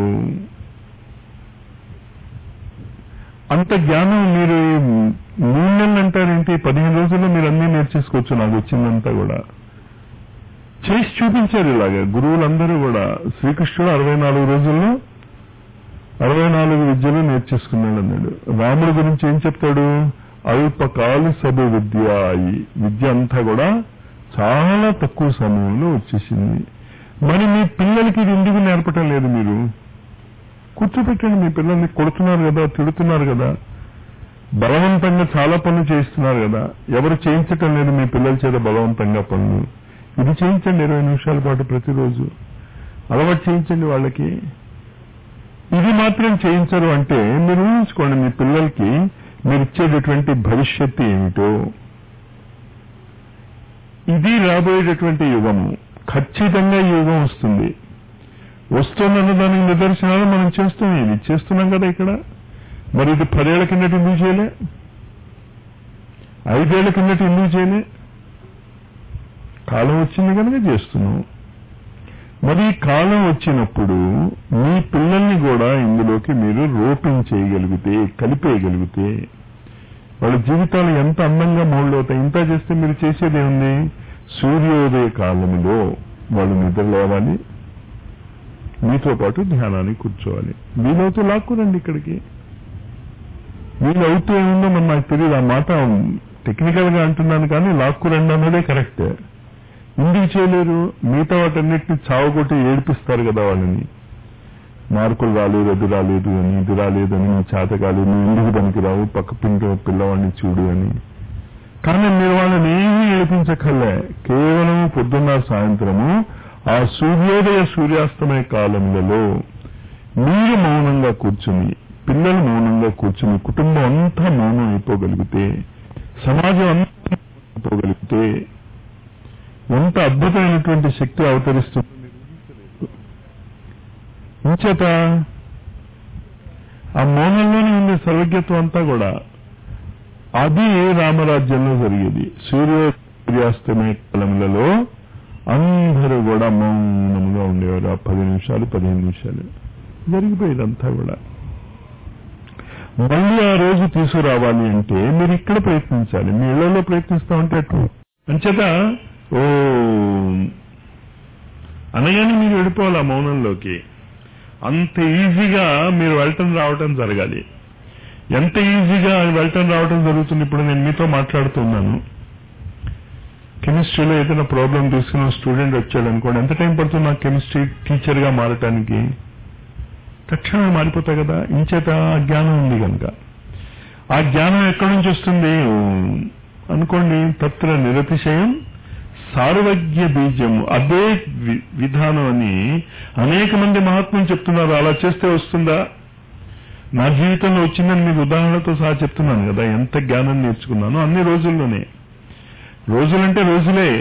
అంత జ్ఞానం మీరు ఈ మూడు నెలలు అంటారేంటి పదిహేను రోజుల్లో మీరు అన్నీ నేర్చేసుకోవచ్చు నాకు వచ్చిందంతా కూడా చేసి చూపించారు ఇలాగా గురువులందరూ కూడా శ్రీకృష్ణుడు అరవై నాలుగు రోజుల్లో అరవై నాలుగు విద్యలు నేర్చేసుకున్నాడు అన్నాడు రాముడి గురించి ఏం చెప్తాడు అల్పకాలు సభ విద్య అయి విద్య అంతా కూడా చాలా తక్కువ సమయంలో వచ్చేసింది మరి మీ పిల్లలకి ఇది ఎందుకు నేర్పటం లేదు మీరు కూర్చోపెట్టండి మీ పిల్లల్ని కొడుతున్నారు కదా తిడుతున్నారు కదా బలవంతంగా చాలా పనులు చేయిస్తున్నారు కదా ఎవరు చేయించటం లేదు మీ పిల్లల చేత బలవంతంగా పనులు ఇది చేయించండి ఇరవై నిమిషాల పాటు ప్రతిరోజు అలవాటు చేయించండి వాళ్ళకి ఇది మాత్రం చేయించరు అంటే మీరు ఊహించుకోండి మీ పిల్లలకి మీరు ఇచ్చేటటువంటి భవిష్యత్తు ఏమిటో ఇది రాబోయేటటువంటి యుగము ఖచ్చితంగా ఈ యుగం వస్తుంది వస్తున్నన్న దానికి నిదర్శనాలు మనం చేస్తున్నాం ఇది చేస్తున్నాం కదా ఇక్కడ మరి ఇది పదేళ్ల కిందటి ఎందుకు చేయలే ఐదేళ్ల కిందటి ఎందుకు చేయలే కాలం వచ్చింది కనుక చేస్తున్నాం మరి ఈ కాలం వచ్చినప్పుడు మీ పిల్లల్ని కూడా ఇందులోకి మీరు రోపింగ్ చేయగలిగితే కలిపేయగలిగితే వాళ్ళ జీవితాలు ఎంత అందంగా మౌళ్ళవుతాయి ఇంత చేస్తే మీరు చేసేది ఏముంది సూర్యోదయ కాలంలో వాళ్ళు నిద్ర లేవాలి మీతో పాటు ధ్యానానికి కూర్చోవాలి వీలవుతూ లాక్కురండి ఇక్కడికి వీలవుతూ ఏముందో మరి నాకు తెలియదు ఆ మాట టెక్నికల్ గా అంటున్నాను కానీ లాక్కురండి అన్నదే కరెక్ట్ ఎందుకు చేయలేరు మిగతా వాటన్నిటిని చావుకొట్టి ఏడిపిస్తారు కదా వాళ్ళని మార్కులు రాలేదు అది రాలేదు అని ఇది రాలేదు అని నీ చేత కాలేదు నువ్వు ఎందుకు పనికిరావు పక్క పిండి పిల్లవాడిని చూడు అని కానీ మీరు వాళ్ళని ఏమీ ఏడిపించక్కర్లే కేవలం పొద్దున్న సాయంత్రము ఆ సూర్యోదయ సూర్యాస్తమయ కాలంలో మీరు మౌనంగా కూర్చుని పిల్లలు మౌనంగా కూర్చుని కుటుంబం అంతా మౌనం అయిపోగలిగితే సమాజం అంతా అయిపోగలిగితే ఎంత అద్భుతమైనటువంటి శక్తి అవతరిస్తుంది ఇంచేత ఆ మౌనంలోనే ఉంది సర్వజ్ఞత్వం అంతా కూడా అది రామరాజ్యంలో జరిగేది సూర్య సూర్యాస్తమయ కాలములలో అందరూ కూడా మౌనముగా ఉండేవారు ఆ పది నిమిషాలు పదిహేను నిమిషాలు జరిగిపోయేదంతా కూడా మళ్ళీ ఆ రోజు తీసుకురావాలి అంటే మీరు ఇక్కడ ప్రయత్నించాలి మీ ఇళ్లలో ప్రయత్నిస్తా ఉంటే అటు అంచేత ఓ అనగానే మీరు వెళ్ళిపోవాలి ఆ మౌనంలోకి అంత ఈజీగా మీరు వెళ్ళటం రావటం జరగాలి ఎంత ఈజీగా వెళ్ళటం రావటం జరుగుతుంది ఇప్పుడు నేను మీతో మాట్లాడుతున్నాను కెమిస్ట్రీలో ఏదైనా ప్రాబ్లం తీసుకున్న స్టూడెంట్ వచ్చాడు అనుకోండి ఎంత టైం పడుతుంది నాకు కెమిస్ట్రీ టీచర్ గా మారటానికి తక్షణమే మారిపోతాయి కదా ఇంచేత ఆ జ్ఞానం ఉంది కనుక ఆ జ్ఞానం ఎక్కడి నుంచి వస్తుంది అనుకోండి తత్ర నిరతిశయం సార్వజ్ఞ బీజం అదే వి- విధానం అని అనేక మంది మహాత్ములు చెప్తున్నారు అలా చేస్తే వస్తుందా నా జీవితంలో వచ్చిందని మీకు ఉదాహరణతో సహా చెప్తున్నాను కదా ఎంత జ్ఞానం నేర్చుకున్నానో అన్ని రోజుల్లోనే రోజులంటే రోజులే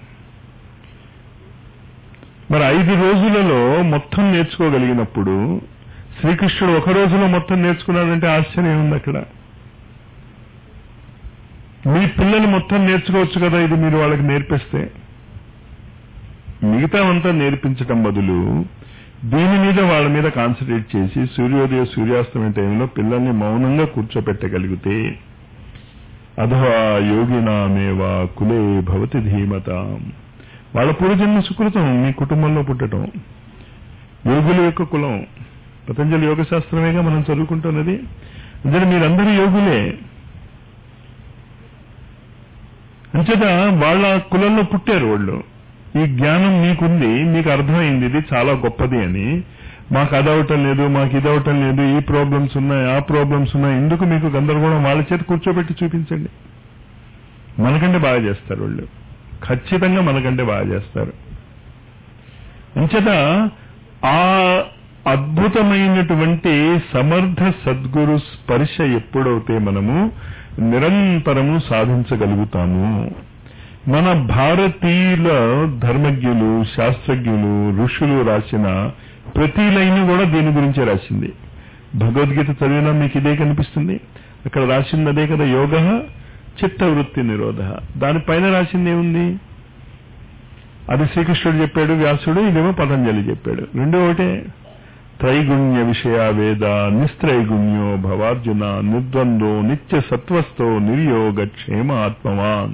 మరి ఐదు రోజులలో మొత్తం నేర్చుకోగలిగినప్పుడు శ్రీకృష్ణుడు ఒక రోజులో మొత్తం నేర్చుకున్నాడంటే ఆశ్చర్యం ఉంది అక్కడ మీ పిల్లలు మొత్తం నేర్చుకోవచ్చు కదా ఇది మీరు వాళ్ళకి నేర్పిస్తే మిగతా అంతా నేర్పించటం బదులు దీని మీద వాళ్ళ మీద కాన్సన్ట్రేట్ చేసి సూర్యోదయ సూర్యాస్తమయ టైంలో పిల్లల్ని మౌనంగా కూర్చోపెట్టగలిగితే అథవా యోగినామేవా కులే భవతి ధీమత వాళ్ళ పూర్వజన్మ సుకృతం మీ కుటుంబంలో పుట్టడం యోగుల యొక్క కులం పతంజలి యోగ శాస్త్రమేగా మనం చదువుకుంటున్నది అందుకని మీరందరూ యోగులే అంచేత వాళ్ళ కులంలో పుట్టారు వాళ్ళు ఈ జ్ఞానం మీకుంది మీకు అర్థమైంది ఇది చాలా గొప్పది అని మాకు అదవటం లేదు మాకు ఇదవటం లేదు ఈ ప్రాబ్లమ్స్ ఉన్నాయి ఆ ప్రాబ్లమ్స్ ఉన్నాయి ఎందుకు మీకు గందరగోళం వాళ్ళ చేత కూర్చోబెట్టి చూపించండి మనకంటే బాగా చేస్తారు వాళ్ళు ఖచ్చితంగా మనకంటే బాగా చేస్తారు అంచేత ఆ అద్భుతమైనటువంటి సమర్థ సద్గురు స్పర్శ ఎప్పుడైతే మనము నిరంతరము సాధించగలుగుతాము మన భారతీయుల ధర్మజ్ఞులు శాస్త్రజ్ఞులు ఋషులు రాసిన ప్రతి లైన్ కూడా దీని గురించే రాసింది భగవద్గీత చదివినా మీకు ఇదే కనిపిస్తుంది అక్కడ రాసింది అదే కదా యోగ చిత్తవృత్తి నిరోధ దానిపైన రాసింది ఏముంది అది శ్రీకృష్ణుడు చెప్పాడు వ్యాసుడు ఇదేమో పతంజలి చెప్పాడు రెండు ఒకటే త్రైగుణ్య విషయ వేద నిస్త్రైగుణ్యో భవార్జున నిర్ద్వందో నిత్య సత్వస్థో నిర్యోగ క్షేమ ఆత్మవాన్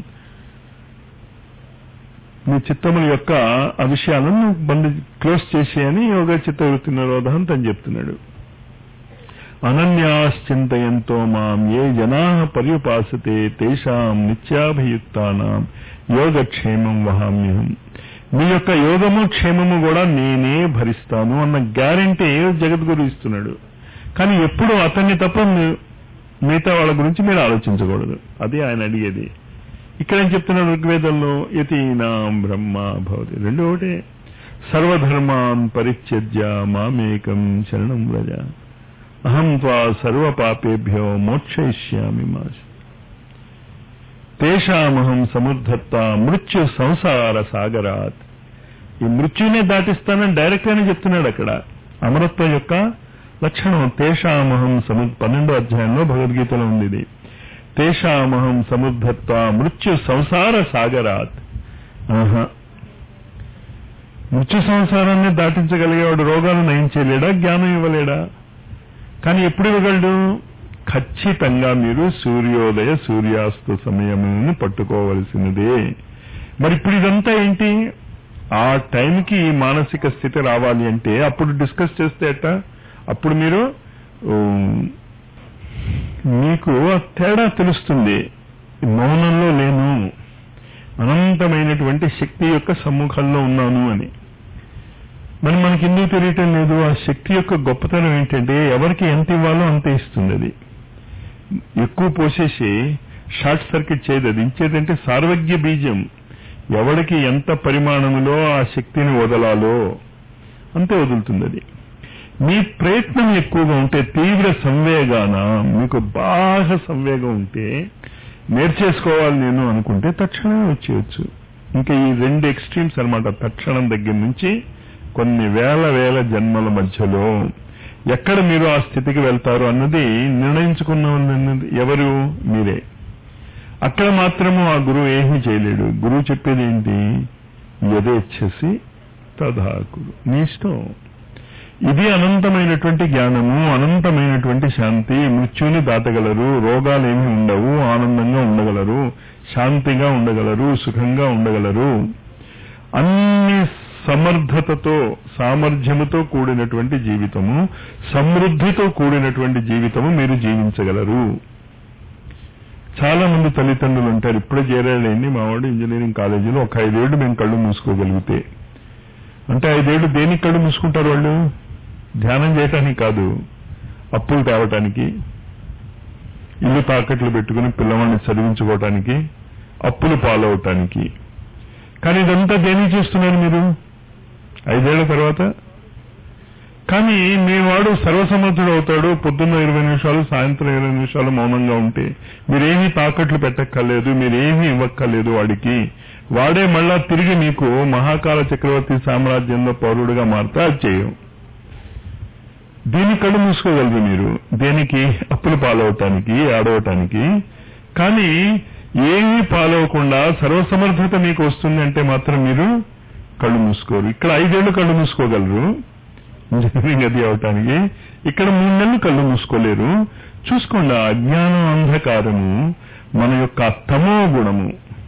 మీ చిత్తముల యొక్క ఆ విషయాలను బంద్ క్లోజ్ చేసేయని యోగ చిత్తవృత్తి నిరోధం తను చెప్తున్నాడు అనన్యాశ్చింతయంతో మాం ఏ జనా పర్యుపాసతే తేషాం నిత్యాభియుక్తానాం యోగక్షేమం వహామ్యహం మీ యొక్క యోగము క్షేమము కూడా నేనే భరిస్తాను అన్న గ్యారంటీ జగద్గురు ఇస్తున్నాడు కానీ ఎప్పుడు అతన్ని తప్ప మీ- మిగతా వాళ్ళ గురించి మీరు ఆలోచించకూడదు అది ఆయన అడిగేది ఇక్కడ ఏం చెప్తున్నాడు ఋగ్వేదంలో యతీనాం బ్రహ్మ భవతి రెండు ఒకటే సర్వధర్మాన్ పరిత్యజ్య మామేకం శరణం వ్రజ అహం త్వా సర్వ పాపేభ్యో మోక్షయిష్యామి మా తేషామహం సముద్ధత్త మృత్యు సంసార సాగరాత్ ఈ మృత్యునే దాటిస్తానని డైరెక్ట్ గానే చెప్తున్నాడు అక్కడ అమరత్వం యొక్క లక్షణం తేషామహం సము పన్నెండో అధ్యాయంలో భగవద్గీతలో ఉంది ఇది తేషామహం సముద్ధత్వ మృత్యు సంసార సాగరాత్ ఆహా మృత్యు సంసారాన్ని దాటించగలిగేవాడు రోగాలు నయం చేయలేడా జ్ఞానం ఇవ్వలేడా కానీ ఎప్పుడు ఇవ్వగలడు ఖచ్చితంగా మీరు సూర్యోదయ సూర్యాస్త సమయమును పట్టుకోవలసినదే మరి ఇప్పుడు ఇదంతా ఏంటి ఆ టైంకి ఈ మానసిక స్థితి రావాలి అంటే అప్పుడు డిస్కస్ చేస్తే ఎట్ట అప్పుడు మీరు ఉమ్, మీకు ఆ తేడా తెలుస్తుంది మౌనంలో లేను అనంతమైనటువంటి శక్తి యొక్క సమ్ముఖంలో ఉన్నాను అని మరి మనకి ఎందుకు తెలియటం లేదు ఆ శక్తి యొక్క గొప్పతనం ఏంటంటే ఎవరికి ఎంత ఇవ్వాలో అంత ఇస్తుంది అది ఎక్కువ పోసేసి షార్ట్ సర్క్యూట్ చేయదు అది ఇచ్చేదంటే సార్వజ్ఞ బీజం ఎవడికి ఎంత పరిమాణములో ఆ శక్తిని వదలాలో అంతే వదులుతుంది అది మీ ప్రయత్నం ఎక్కువగా ఉంటే తీవ్ర సంవేగాన మీకు బాగా సంవేగం ఉంటే నేర్చేసుకోవాలి నేను అనుకుంటే తక్షణమే వచ్చేయచ్చు ఇంకా ఈ రెండు ఎక్స్ట్రీమ్స్ అన్నమాట తక్షణం దగ్గర నుంచి కొన్ని వేల వేల జన్మల మధ్యలో ఎక్కడ మీరు ఆ స్థితికి వెళ్తారు అన్నది నిర్ణయించుకున్న ఎవరు మీరే అక్కడ మాత్రము ఆ గురువు ఏమీ చేయలేడు గురువు చెప్పేది ఏంటి యథేచ్ఛసి తదాకురు నీ ఇష్టం ఇది అనంతమైనటువంటి జ్ఞానము అనంతమైనటువంటి శాంతి మృత్యుని దాటగలరు రోగాలేమీ ఉండవు ఆనందంగా ఉండగలరు శాంతిగా ఉండగలరు సుఖంగా ఉండగలరు అన్ని సమర్థతతో సామర్థ్యముతో కూడినటువంటి జీవితము సమృద్ధితో కూడినటువంటి జీవితము మీరు జీవించగలరు చాలా మంది తల్లిదండ్రులు ఉంటారు ఇప్పుడే చేరాడండి మావాడు ఇంజనీరింగ్ కాలేజీలో ఒక ఐదేళ్లు మేము కళ్ళు మూసుకోగలిగితే అంటే ఐదేళ్లు దేనికి కళ్ళు మూసుకుంటారు వాళ్ళు ధ్యానం చేయటానికి కాదు అప్పులు తేవటానికి ఇల్లు తాకట్లు పెట్టుకుని పిల్లవాడిని చదివించుకోవటానికి అప్పులు పాలవటానికి కానీ ఇదంతా దేనికి చేస్తున్నారు మీరు ఐదేళ్ల తర్వాత కానీ మీ వాడు సర్వసమర్థుడు అవుతాడు పొద్దున్న ఇరవై నిమిషాలు సాయంత్రం ఇరవై నిమిషాలు మౌనంగా ఉంటే మీరేమీ తాకట్లు పెట్టక్కర్లేదు మీరేమీ ఇవ్వక్కర్లేదు వాడికి వాడే మళ్ళా తిరిగి మీకు మహాకాల చక్రవర్తి సామ్రాజ్యంలో పౌరుడిగా మారితే అది చేయం దీన్ని కళ్ళు మూసుకోగలరు మీరు దేనికి అప్పులు పాలవటానికి ఆడవటానికి కానీ ఏమీ పాలవకుండా సర్వసమర్థత మీకు వస్తుంది అంటే మాత్రం మీరు కళ్ళు మూసుకోరు ఇక్కడ ఐదేళ్లు కళ్ళు మూసుకోగలరు ఇంజనీరింగ్ అది అవటానికి ఇక్కడ మూడు నెలలు కళ్ళు మూసుకోలేరు చూసుకోండి ఆ అజ్ఞానం అంధకారము మన యొక్క తమో గుణము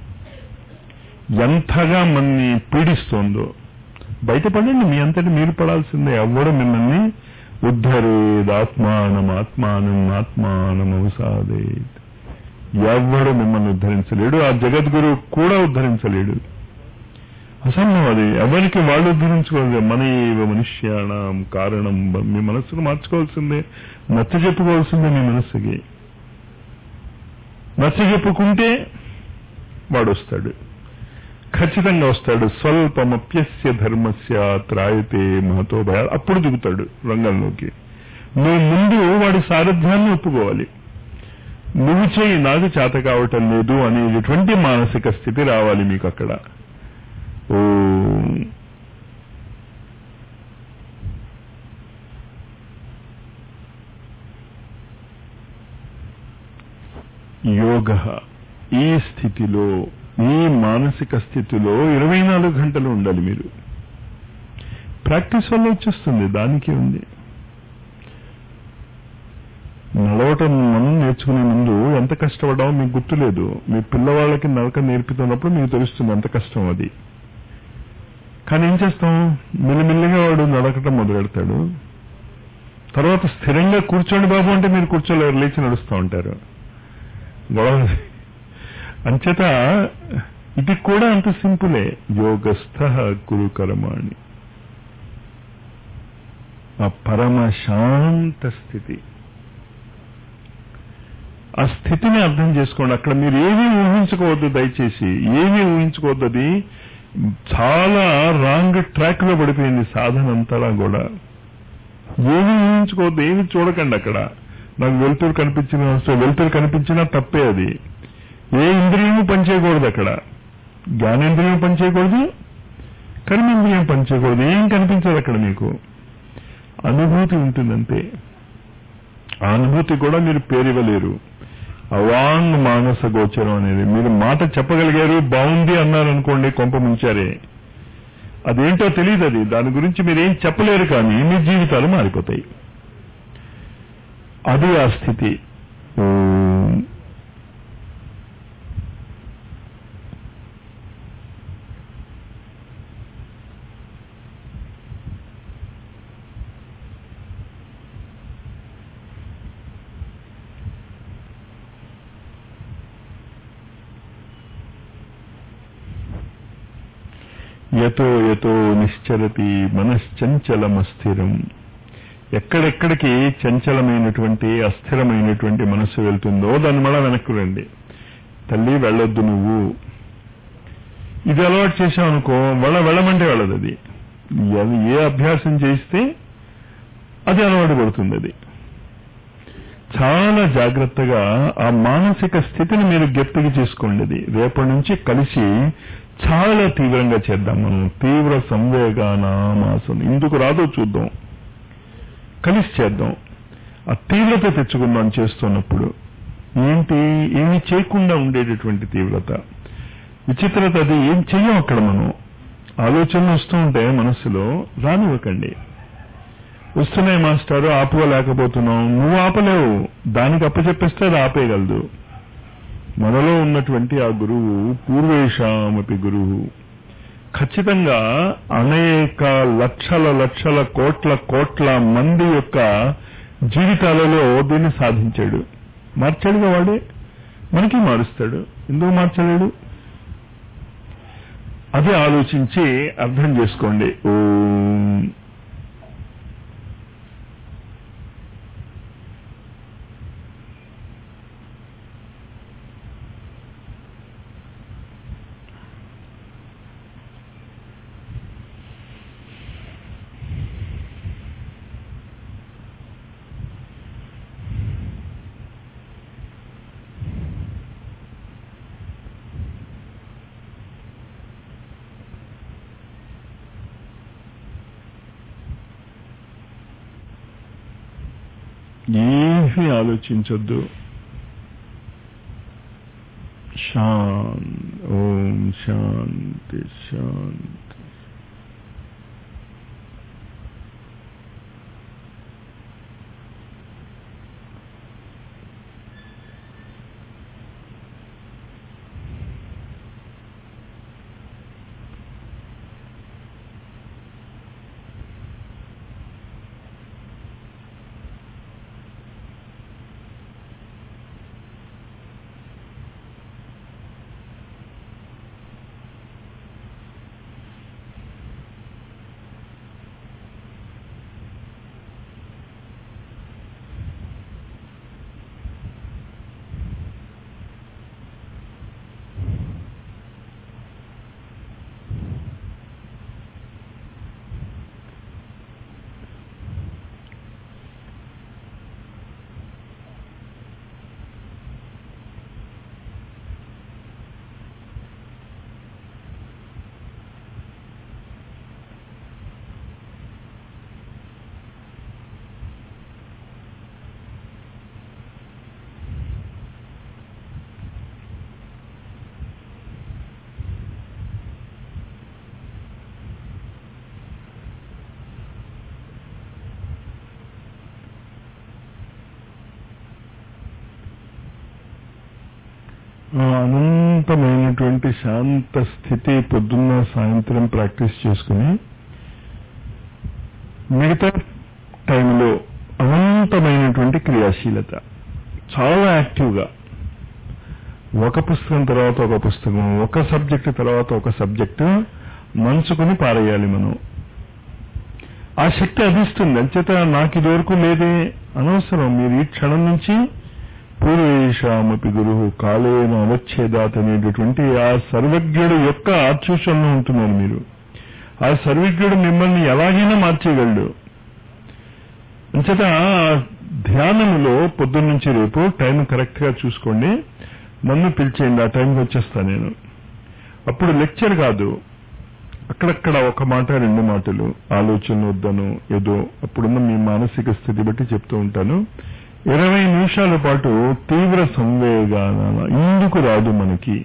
ఎంతగా మన్ని పీడిస్తోందో బయటపడండి మీ అంతటి మీరు పడాల్సిందే ఎవ్వడు మిమ్మల్ని ఉద్ధరేదాత్మానం ఆత్మానం ఆత్మానం అవసాదేత్ ఎవ్వడు మిమ్మల్ని ఉద్ధరించలేడు ఆ జగద్గురు కూడా ఉద్ధరించలేడు అసంభవం అది ఎవరికి వాళ్ళు ఉద్ధరించుకోవాలి మన ఏవ మనుష్యాణం కారణం మీ మనస్సును మార్చుకోవాల్సిందే నచ్చ చెప్పుకోవాల్సిందే మీ మనస్సుకి నచ్చ చెప్పుకుంటే వాడు వస్తాడు ఖచ్చితంగా వస్తాడు స్వల్పమప్యస్య ధర్మస్య త్రాయతే మహతో భయ అప్పుడు దిగుతాడు రంగంలోకి నువ్వు ముందు వాడి సారథ్యాన్ని ఒప్పుకోవాలి నువ్వు చేయి నాకు చేత కావటం లేదు అనేటువంటి మానసిక స్థితి రావాలి మీకు అక్కడ ఓ యోగ ఈ స్థితిలో ఈ మానసిక స్థితిలో ఇరవై నాలుగు గంటలు ఉండాలి మీరు ప్రాక్టీస్ వల్ల వచ్చేస్తుంది దానికి ఉంది నడవటం మనం నేర్చుకునే ముందు ఎంత కష్టపడ్డామో మీకు గుర్తులేదు మీ పిల్లవాళ్ళకి నడక నేర్పుతున్నప్పుడు మీకు తెలుస్తుంది ఎంత కష్టం అది కానీ ఏం చేస్తాం మెల్లిమెల్లిగా వాడు నడకటం మొదలెడతాడు తర్వాత స్థిరంగా కూర్చోండి బాబు అంటే మీరు కూర్చోలేరు లేచి నడుస్తూ ఉంటారు గొడవ అంచేత ఇది కూడా అంత సింపులే యోగస్థ గురు కర్మాణి ఆ పరమ శాంత స్థితి ఆ స్థితిని అర్థం చేసుకోండి అక్కడ మీరు ఏమీ ఊహించుకోవద్దు దయచేసి ఏమీ ఊహించుకోవద్దు అది చాలా రాంగ్ ట్రాక్ లో పడిపోయింది సాధన అంతలా కూడా ఏమీ ఊహించుకోవద్దు ఏమి చూడకండి అక్కడ నాకు వెలుతురు కనిపించిన వెలుతురు కనిపించినా తప్పే అది ఏ ఇంద్రియము పనిచేయకూడదు అక్కడ జ్ఞానేంద్రియం పనిచేయకూడదు కర్మేంద్రియం పనిచేయకూడదు ఏం కనిపించదు అక్కడ మీకు అనుభూతి ఉంటుందంతే ఆ అనుభూతి కూడా మీరు పేరివ్వలేరు అవాంగ్ మానస గోచరం అనేది మీరు మాట చెప్పగలిగారు బాగుంది అన్నారు అనుకోండి కొంప ముంచారే అదేంటో తెలియదు అది దాని గురించి మీరేం చెప్పలేరు కానీ మీ జీవితాలు మారిపోతాయి అది ఆ స్థితి యతో యతో నిశ్చరతి మనశ్చంచలమస్థిరం ఎక్కడెక్కడికి చంచలమైనటువంటి అస్థిరమైనటువంటి మనస్సు వెళ్తుందో దాన్ని మళ్ళా వెనక్కు రండి తల్లి వెళ్ళొద్దు నువ్వు ఇది అలవాటు చేశావు అనుకో వాళ్ళ వెళ్ళమంటే వెళ్ళదు అది అది ఏ అభ్యాసం చేస్తే అది అలవాటు పడుతుంది అది చాలా జాగ్రత్తగా ఆ మానసిక స్థితిని మీరు గట్టిగా చేసుకోండి అది రేపటి నుంచి కలిసి చాలా తీవ్రంగా చేద్దాం మనం తీవ్ర సంవేగానామాసం ఇందుకు రాదో చూద్దాం కలిసి చేద్దాం ఆ తీవ్రత తెచ్చుకుందాం చేస్తున్నప్పుడు ఏంటి ఏమి చేయకుండా ఉండేటటువంటి తీవ్రత విచిత్రత అది ఏం చెయ్యం అక్కడ మనం ఆలోచనలు వస్తూ ఉంటే మనస్సులో రానివ్వకండి వస్తున్నాయి మాస్టారు ఆపుకోలేకపోతున్నాం నువ్వు ఆపలేవు దానికి అప్పచెప్పేస్తే అది ఆపేయగలదు మనలో ఉన్నటువంటి ఆ గురువు పూర్వేషామపి గురువు ఖచ్చితంగా అనేక లక్షల లక్షల కోట్ల కోట్ల మంది యొక్క జీవితాలలో దీన్ని సాధించాడు మార్చాడుగా వాడే మనకి మారుస్తాడు ఎందుకు మార్చలేడు అది ఆలోచించి అర్థం చేసుకోండి ఓ ఏమీ ఆలోచించొద్దు శాంతి ఓం శాంతి శాంతి ఆ అనంతమైనటువంటి శాంత స్థితి పొద్దున్న సాయంత్రం ప్రాక్టీస్ చేసుకుని మిగతా టైంలో అనంతమైనటువంటి క్రియాశీలత చాలా యాక్టివ్గా ఒక పుస్తకం తర్వాత ఒక పుస్తకం ఒక సబ్జెక్టు తర్వాత ఒక సబ్జెక్టు మంచుకుని పారేయాలి మనం ఆ శక్తి అభిస్తుంది అంచేత నాకు ఇదివరకు లేదే అనవసరం మీరు ఈ క్షణం నుంచి పూర్వేషామపి గురు కాలేన అవచ్ఛేదాత్ అనేటటువంటి ఆ సర్వజ్ఞుడు యొక్క ఆచూషంలో ఉంటున్నారు మీరు ఆ సర్వజ్ఞుడు మిమ్మల్ని ఎలాగైనా మార్చేయగలడు అంచేత ధ్యానములో పొద్దున్న నుంచి రేపు టైం కరెక్ట్ గా చూసుకోండి నన్ను పిలిచేయండి ఆ టైంకి వచ్చేస్తా నేను అప్పుడు లెక్చర్ కాదు అక్కడక్కడ ఒక మాట రెండు మాటలు ఆలోచనలు వద్దను ఏదో అప్పుడున్న మీ మానసిక స్థితి బట్టి చెప్తూ ఉంటాను ఇరవై నిమిషాల పాటు తీవ్ర సంవేగాన ఎందుకు రాదు మనకి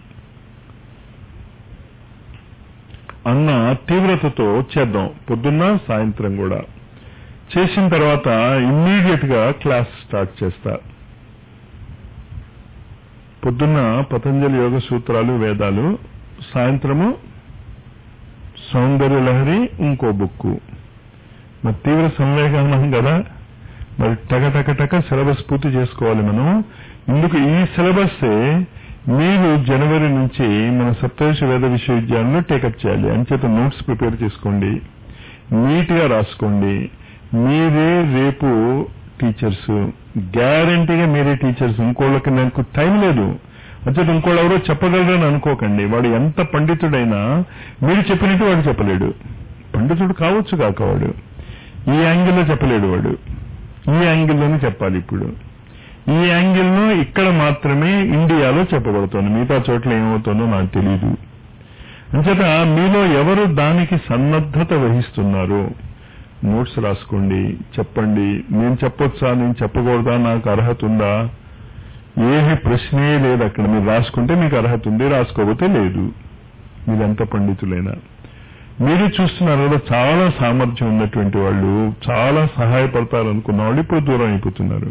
అన్న తీవ్రతతో చేద్దాం పొద్దున్న సాయంత్రం కూడా చేసిన తర్వాత ఇమ్మీడియట్ గా క్లాస్ స్టార్ట్ చేస్తా పొద్దున్న పతంజలి యోగ సూత్రాలు వేదాలు సాయంత్రము సౌందర్య లహరి ఇంకో బుక్కు మరి తీవ్ర సంవేగానం కదా మరి టక టక టక సిలబస్ పూర్తి చేసుకోవాలి మనం ఇందుకు ఈ సిలబస్ మీరు జనవరి నుంచి మన సప్తర్షి వేద విశ్వవిద్యాలయంలో టేకప్ చేయాలి అంచేత నోట్స్ ప్రిపేర్ చేసుకోండి నీట్ గా రాసుకోండి మీరే రేపు టీచర్స్ గ్యారంటీగా మీరే టీచర్స్ ఇంకోళ్ళకి నాకు టైం లేదు అంచేత ఇంకోళ్ళు ఎవరో చెప్పగలరని అనుకోకండి వాడు ఎంత పండితుడైనా మీరు చెప్పినట్టు వాడు చెప్పలేడు పండితుడు కావచ్చు కాక వాడు ఈ యాంగిల్లో చెప్పలేడు వాడు ఈ యాంగిల్లోనే చెప్పాలి ఇప్పుడు ఈ యాంగిల్లో ఇక్కడ మాత్రమే ఇండియాలో చెప్పబడుతోంది మిగతా చోట్ల ఏమవుతుందో నాకు తెలియదు అంచేత మీలో ఎవరు దానికి సన్నద్ధత వహిస్తున్నారో నోట్స్ రాసుకోండి చెప్పండి నేను చెప్పొచ్చా నేను చెప్పకూడదా నాకు అర్హత ఉందా ఏమి ప్రశ్నే లేదు అక్కడ మీరు రాసుకుంటే మీకు అర్హత ఉంది రాసుకోకపోతే లేదు మీరెంత పండితులైనా మీరు చూస్తున్నారు కదా చాలా సామర్థ్యం ఉన్నటువంటి వాళ్ళు చాలా సహాయపడతారు అనుకున్న వాళ్ళు ఇప్పుడు దూరం అయిపోతున్నారు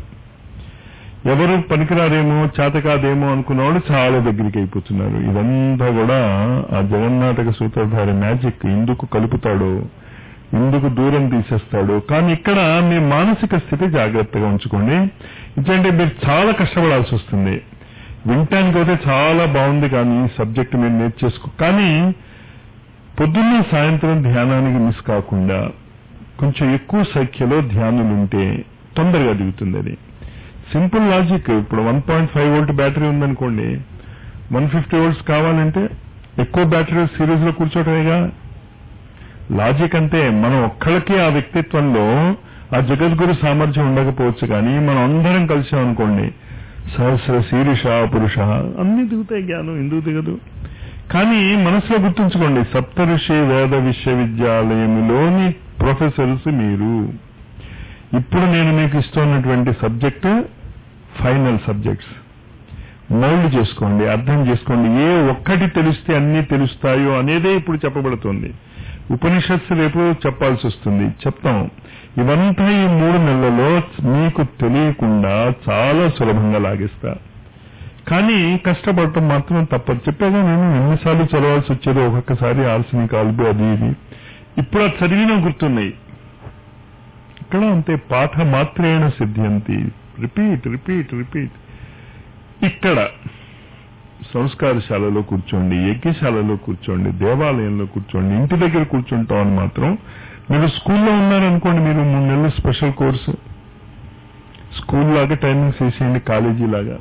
ఎవరు పనికిరారేమో చేతకాదేమో అనుకున్న వాళ్ళు చాలా దగ్గరికి అయిపోతున్నారు ఇదంతా కూడా ఆ జగన్నాటక సూత్రధారి మ్యాజిక్ ఎందుకు కలుపుతాడో ఎందుకు దూరం తీసేస్తాడు కానీ ఇక్కడ మీ మానసిక స్థితి జాగ్రత్తగా ఉంచుకోండి ఎందుకంటే మీరు చాలా కష్టపడాల్సి వస్తుంది వినటానికి అయితే చాలా బాగుంది కానీ సబ్జెక్ట్ మీరు నేర్చేసుకో కానీ పొద్దున్న సాయంత్రం ధ్యానానికి మిస్ కాకుండా కొంచెం ఎక్కువ సంఖ్యలో ధ్యానులుంటే తొందరగా దిగుతుంది అది సింపుల్ లాజిక్ ఇప్పుడు one point five volt battery ఉందనుకోండి వన్ ఫిఫ్టీ వోల్ట్స్ కావాలంటే ఎక్కువ బ్యాటరీ సిరీస్ లో కూర్చోటమేగా లాజిక్ అంటే మనం ఒక్కళ్ళకి ఆ వ్యక్తిత్వంలో ఆ జగద్గురు సామర్థ్యం ఉండకపోవచ్చు కానీ మనం అందరం కలిసామనుకోండి సహస్ర శీర్ష పురుష అన్ని దిగుతాయి జ్ఞానం ఎందుకు దిగదు కానీ మనసులో గుర్తుంచుకోండి సప్తఋషి వేద విశ్వవిద్యాలయంలోని ప్రొఫెసర్స్ మీరు ఇప్పుడు నేను మీకు ఇస్తున్నటువంటి సబ్జెక్ట్ ఫైనల్ సబ్జెక్ట్స్ మౌల్డ్ చేసుకోండి అర్థం చేసుకోండి ఏ ఒక్కటి తెలిస్తే అన్ని తెలుస్తాయో అనేదే ఇప్పుడు చెప్పబడుతుంది ఉపనిషత్తు రేపు చెప్పాల్సి వస్తుంది చెప్తాం ఇవంతా ఈ మూడు నెలలలో మీకు తెలియకుండా చాలా సులభంగా లాగిస్తా కానీ కష్టపడటం మాత్రం తప్పదు చెప్పాగా నేను ఎన్నిసార్లు చదవాల్సి వచ్చేది ఒక్కొక్కసారి ఆర్సనిక్ ఆల్బు అది ఇది ఇప్పుడు అది చదివినా గుర్తున్నాయి ఇక్కడ అంతే పాఠ మాత్రేణ సిద్ధ్యంతి రిపీట్ రిపీట్ రిపీట్ ఇక్కడ సంస్కారశాలలో కూర్చోండి యజ్ఞశాలలో కూర్చోండి దేవాలయంలో కూర్చోండి ఇంటి దగ్గర కూర్చుంటాం అని మాత్రం మీరు స్కూల్లో ఉన్నారనుకోండి మీరు మూడు నెలలు స్పెషల్ కోర్సు స్కూల్ లాగా టైమింగ్స్ వేసేయండి కాలేజీ లాగా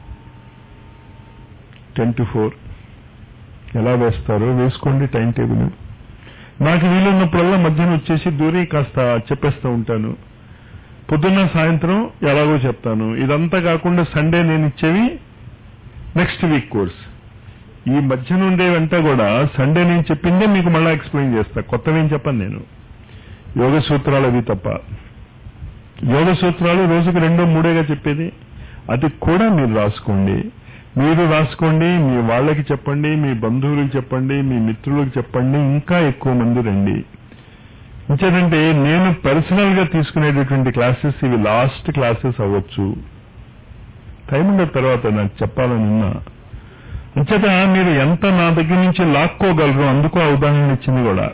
టెన్ టు ఫోర్ ఎలా వేస్తారో వేసుకోండి టైం టేబుల్ నాకు వీలున్నప్పుడల్లా మధ్యాహ్నం వచ్చేసి దూరి కాస్త చెప్పేస్తూ ఉంటాను పొద్దున్న సాయంత్రం ఎలాగో చెప్తాను ఇదంతా కాకుండా సండే నేను ఇచ్చేవి నెక్స్ట్ వీక్ కోర్స్ ఈ మధ్య ఉండేవంతా కూడా సండే నేను చెప్పిందే మీకు మళ్ళా ఎక్స్ప్లెయిన్ చేస్తా కొత్తవేం చెప్పను నేను యోగ సూత్రాలు అవి తప్ప యోగ సూత్రాలు రోజుకి రెండో మూడేగా చెప్పేది అది కూడా మీరు రాసుకోండి మీరు రాసుకోండి మీ వాళ్ళకి చెప్పండి మీ బంధువులకు చెప్పండి మీ మిత్రులకు చెప్పండి ఇంకా ఎక్కువ మంది రండి ఇంకేంటంటే నేను పర్సనల్ గా తీసుకునేటటువంటి క్లాసెస్ ఇవి లాస్ట్ క్లాసెస్ అవ్వచ్చు టైం ఉన్న తర్వాత నాకు చెప్పాలని ఉన్నా అంచేత మీరు ఎంత నా దగ్గర నుంచి లాక్కోగలరు అందుకు ఆ ఉదాహరణ ఇచ్చింది కూడా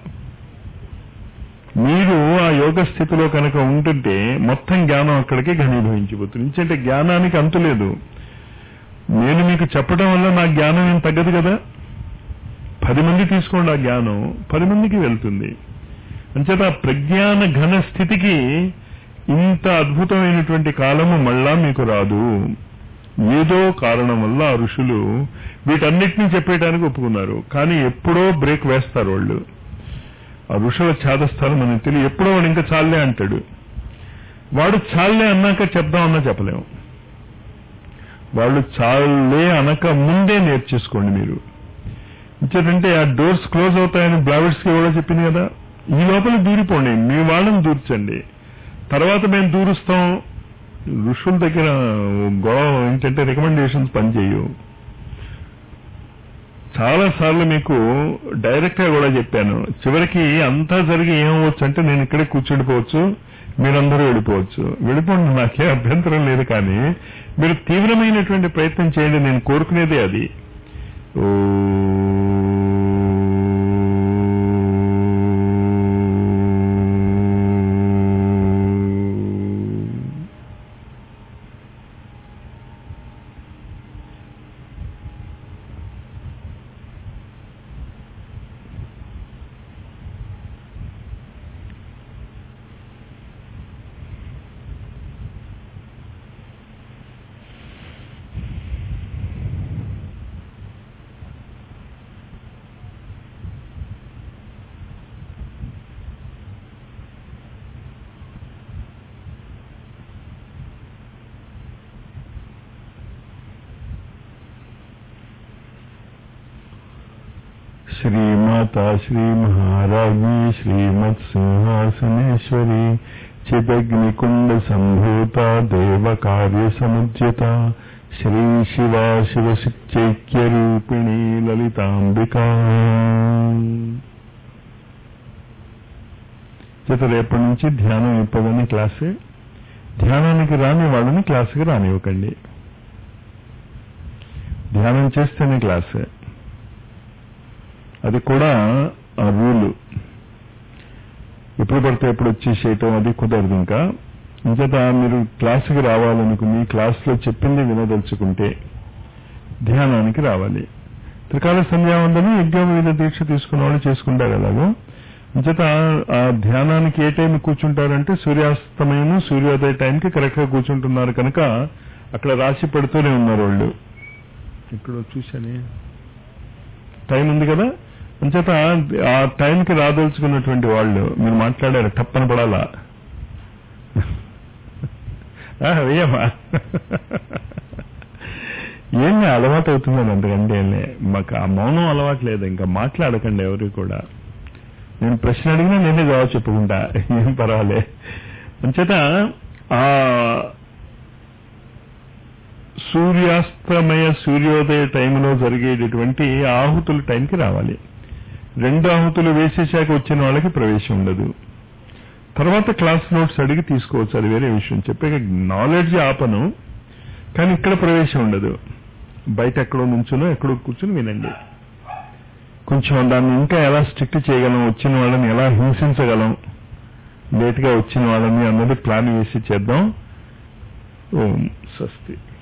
మీరు ఆ యోగ స్థితిలో కనుక ఉంటుంటే మొత్తం జ్ఞానం అక్కడికి ఘనీభవించిపోతుంది ఎందుకంటే జ్ఞానానికి అంతు లేదు నేను మీకు చెప్పడం వల్ల నా జ్ఞానం ఏం తగ్గదు కదా పది మంది తీసుకోండి ఆ జ్ఞానం పది మందికి వెళ్తుంది అంచేత ఆ ప్రజ్ఞాన ఘన స్థితికి ఇంత అద్భుతమైనటువంటి కాలము మళ్ళా మీకు రాదు ఏదో కారణం వల్ల ఆ ఋషులు వీటన్నిటినీ చెప్పేయడానికి ఒప్పుకున్నారు కానీ ఎప్పుడో బ్రేక్ వేస్తారు వాళ్ళు ఆ ఋషుల ఛాదస్థానం మనకి తెలియ ఎప్పుడో వాడు ఇంకా చాలే అంటాడు వాడు చాలే అన్నాక చెప్దామన్నా చెప్పలేము వాళ్ళు చాలే అనక ముందే నేర్చేసుకోండి మీరు ఇంకేంటంటే ఆ డోర్స్ క్లోజ్ అవుతాయని బ్లావెట్స్ కి కూడా చెప్పింది కదా ఈ లోపల దూరిపోండి మీ వాళ్ళని దూర్చండి తర్వాత మేము దూరుస్తాం ఋషుల దగ్గర గొడవ ఏంటంటే రికమెండేషన్స్ పనిచేయవు చాలా సార్లు మీకు డైరెక్ట్ గా కూడా చెప్పాను చివరికి అంతా జరిగి ఏమవచ్చు అంటే నేను ఇక్కడే కూర్చుండిపోవచ్చు మీరందరూ వెళ్ళిపోవచ్చు వెళ్ళిపోండి నాకే అభ్యంతరం లేదు కానీ మీరు తీవ్రమైనటువంటి ప్రయత్నం చేయండి నేను కోరుకునేదే అది ఓ శ్రీమాత శ్రీ మహారాజీ శ్రీమత్ సింహాసనేశ్వరి చిదగ్నికుండ సంభూత దేవ కార్య సముద్యత శ్రీ శివ శివశక్త్యైక్య రూపిణి లలితాంబికా చేత రేపటి నుంచి ధ్యానం ఇప్పదని క్లాసే ధ్యానానికి రాని వాళ్ళని క్లాసుకి రానివ్వకండి ధ్యానం చేస్తేనే క్లాసే అది కూడా ఆ రూలు ఎప్పుడు పడితే ఎప్పుడు వచ్చేసేయటం అది కుదరదు ఇంకా ఇంచేత మీరు క్లాసుకి రావాలనుకుని క్లాసులో చెప్పింది వినదలుచుకుంటే ధ్యానానికి రావాలి త్రికాల సంధ్యావందనం యజ్ఞ వివిధ దీక్ష తీసుకున్న వాళ్ళు చేసుకుంటారు ఎలాగో ఇంచేత ఆ ధ్యానానికి ఏ టైం కూర్చుంటారంటే సూర్యాస్తమయం సూర్యోదయ టైంకి కరెక్ట్ గా కూర్చుంటున్నారు కనుక అక్కడ రాసి పెడుతూనే ఉన్నారు వాళ్ళు ఇక్కడ చూశానే టైం ఉంది కదా అంచేత ఆ టైంకి రాదలుచుకున్నటువంటి వాళ్ళు మీరు మాట్లాడారు టప్పన పడాలా వేయమ్మా ఏం అలవాటు అవుతుందని అంతకంటే మాకు ఆ మౌనం అలవాటు లేదు ఇంకా మాట్లాడకండి ఎవరు కూడా నేను ప్రశ్న అడిగినా నేనే జవాబు చెప్పుకుంటా ఏం పర్వాలే అంచేత ఆ సూర్యాస్తమయ సూర్యోదయ టైంలో జరిగేటటువంటి ఆహుతుల టైంకి రావాలి రెండు ఆహుతులు వేసేశాక వచ్చిన వాళ్ళకి ప్రవేశం ఉండదు తర్వాత క్లాస్ నోట్స్ అడిగి తీసుకోవచ్చు అది వేరే విషయం చెప్పే నాలెడ్జ్ ఆపను కానీ ఇక్కడ ప్రవేశం ఉండదు బయట ఎక్కడో నుంచునో ఎక్కడో కూర్చుని వినండి కొంచెం దాన్ని ఇంకా ఎలా స్ట్రిక్ట్ చేయగలం వచ్చిన వాళ్ళని ఎలా హింసించగలం లేట్గా వచ్చిన వాళ్ళని అన్నది ప్లాన్ వేసి చేద్దాం ఓం స్వస్తి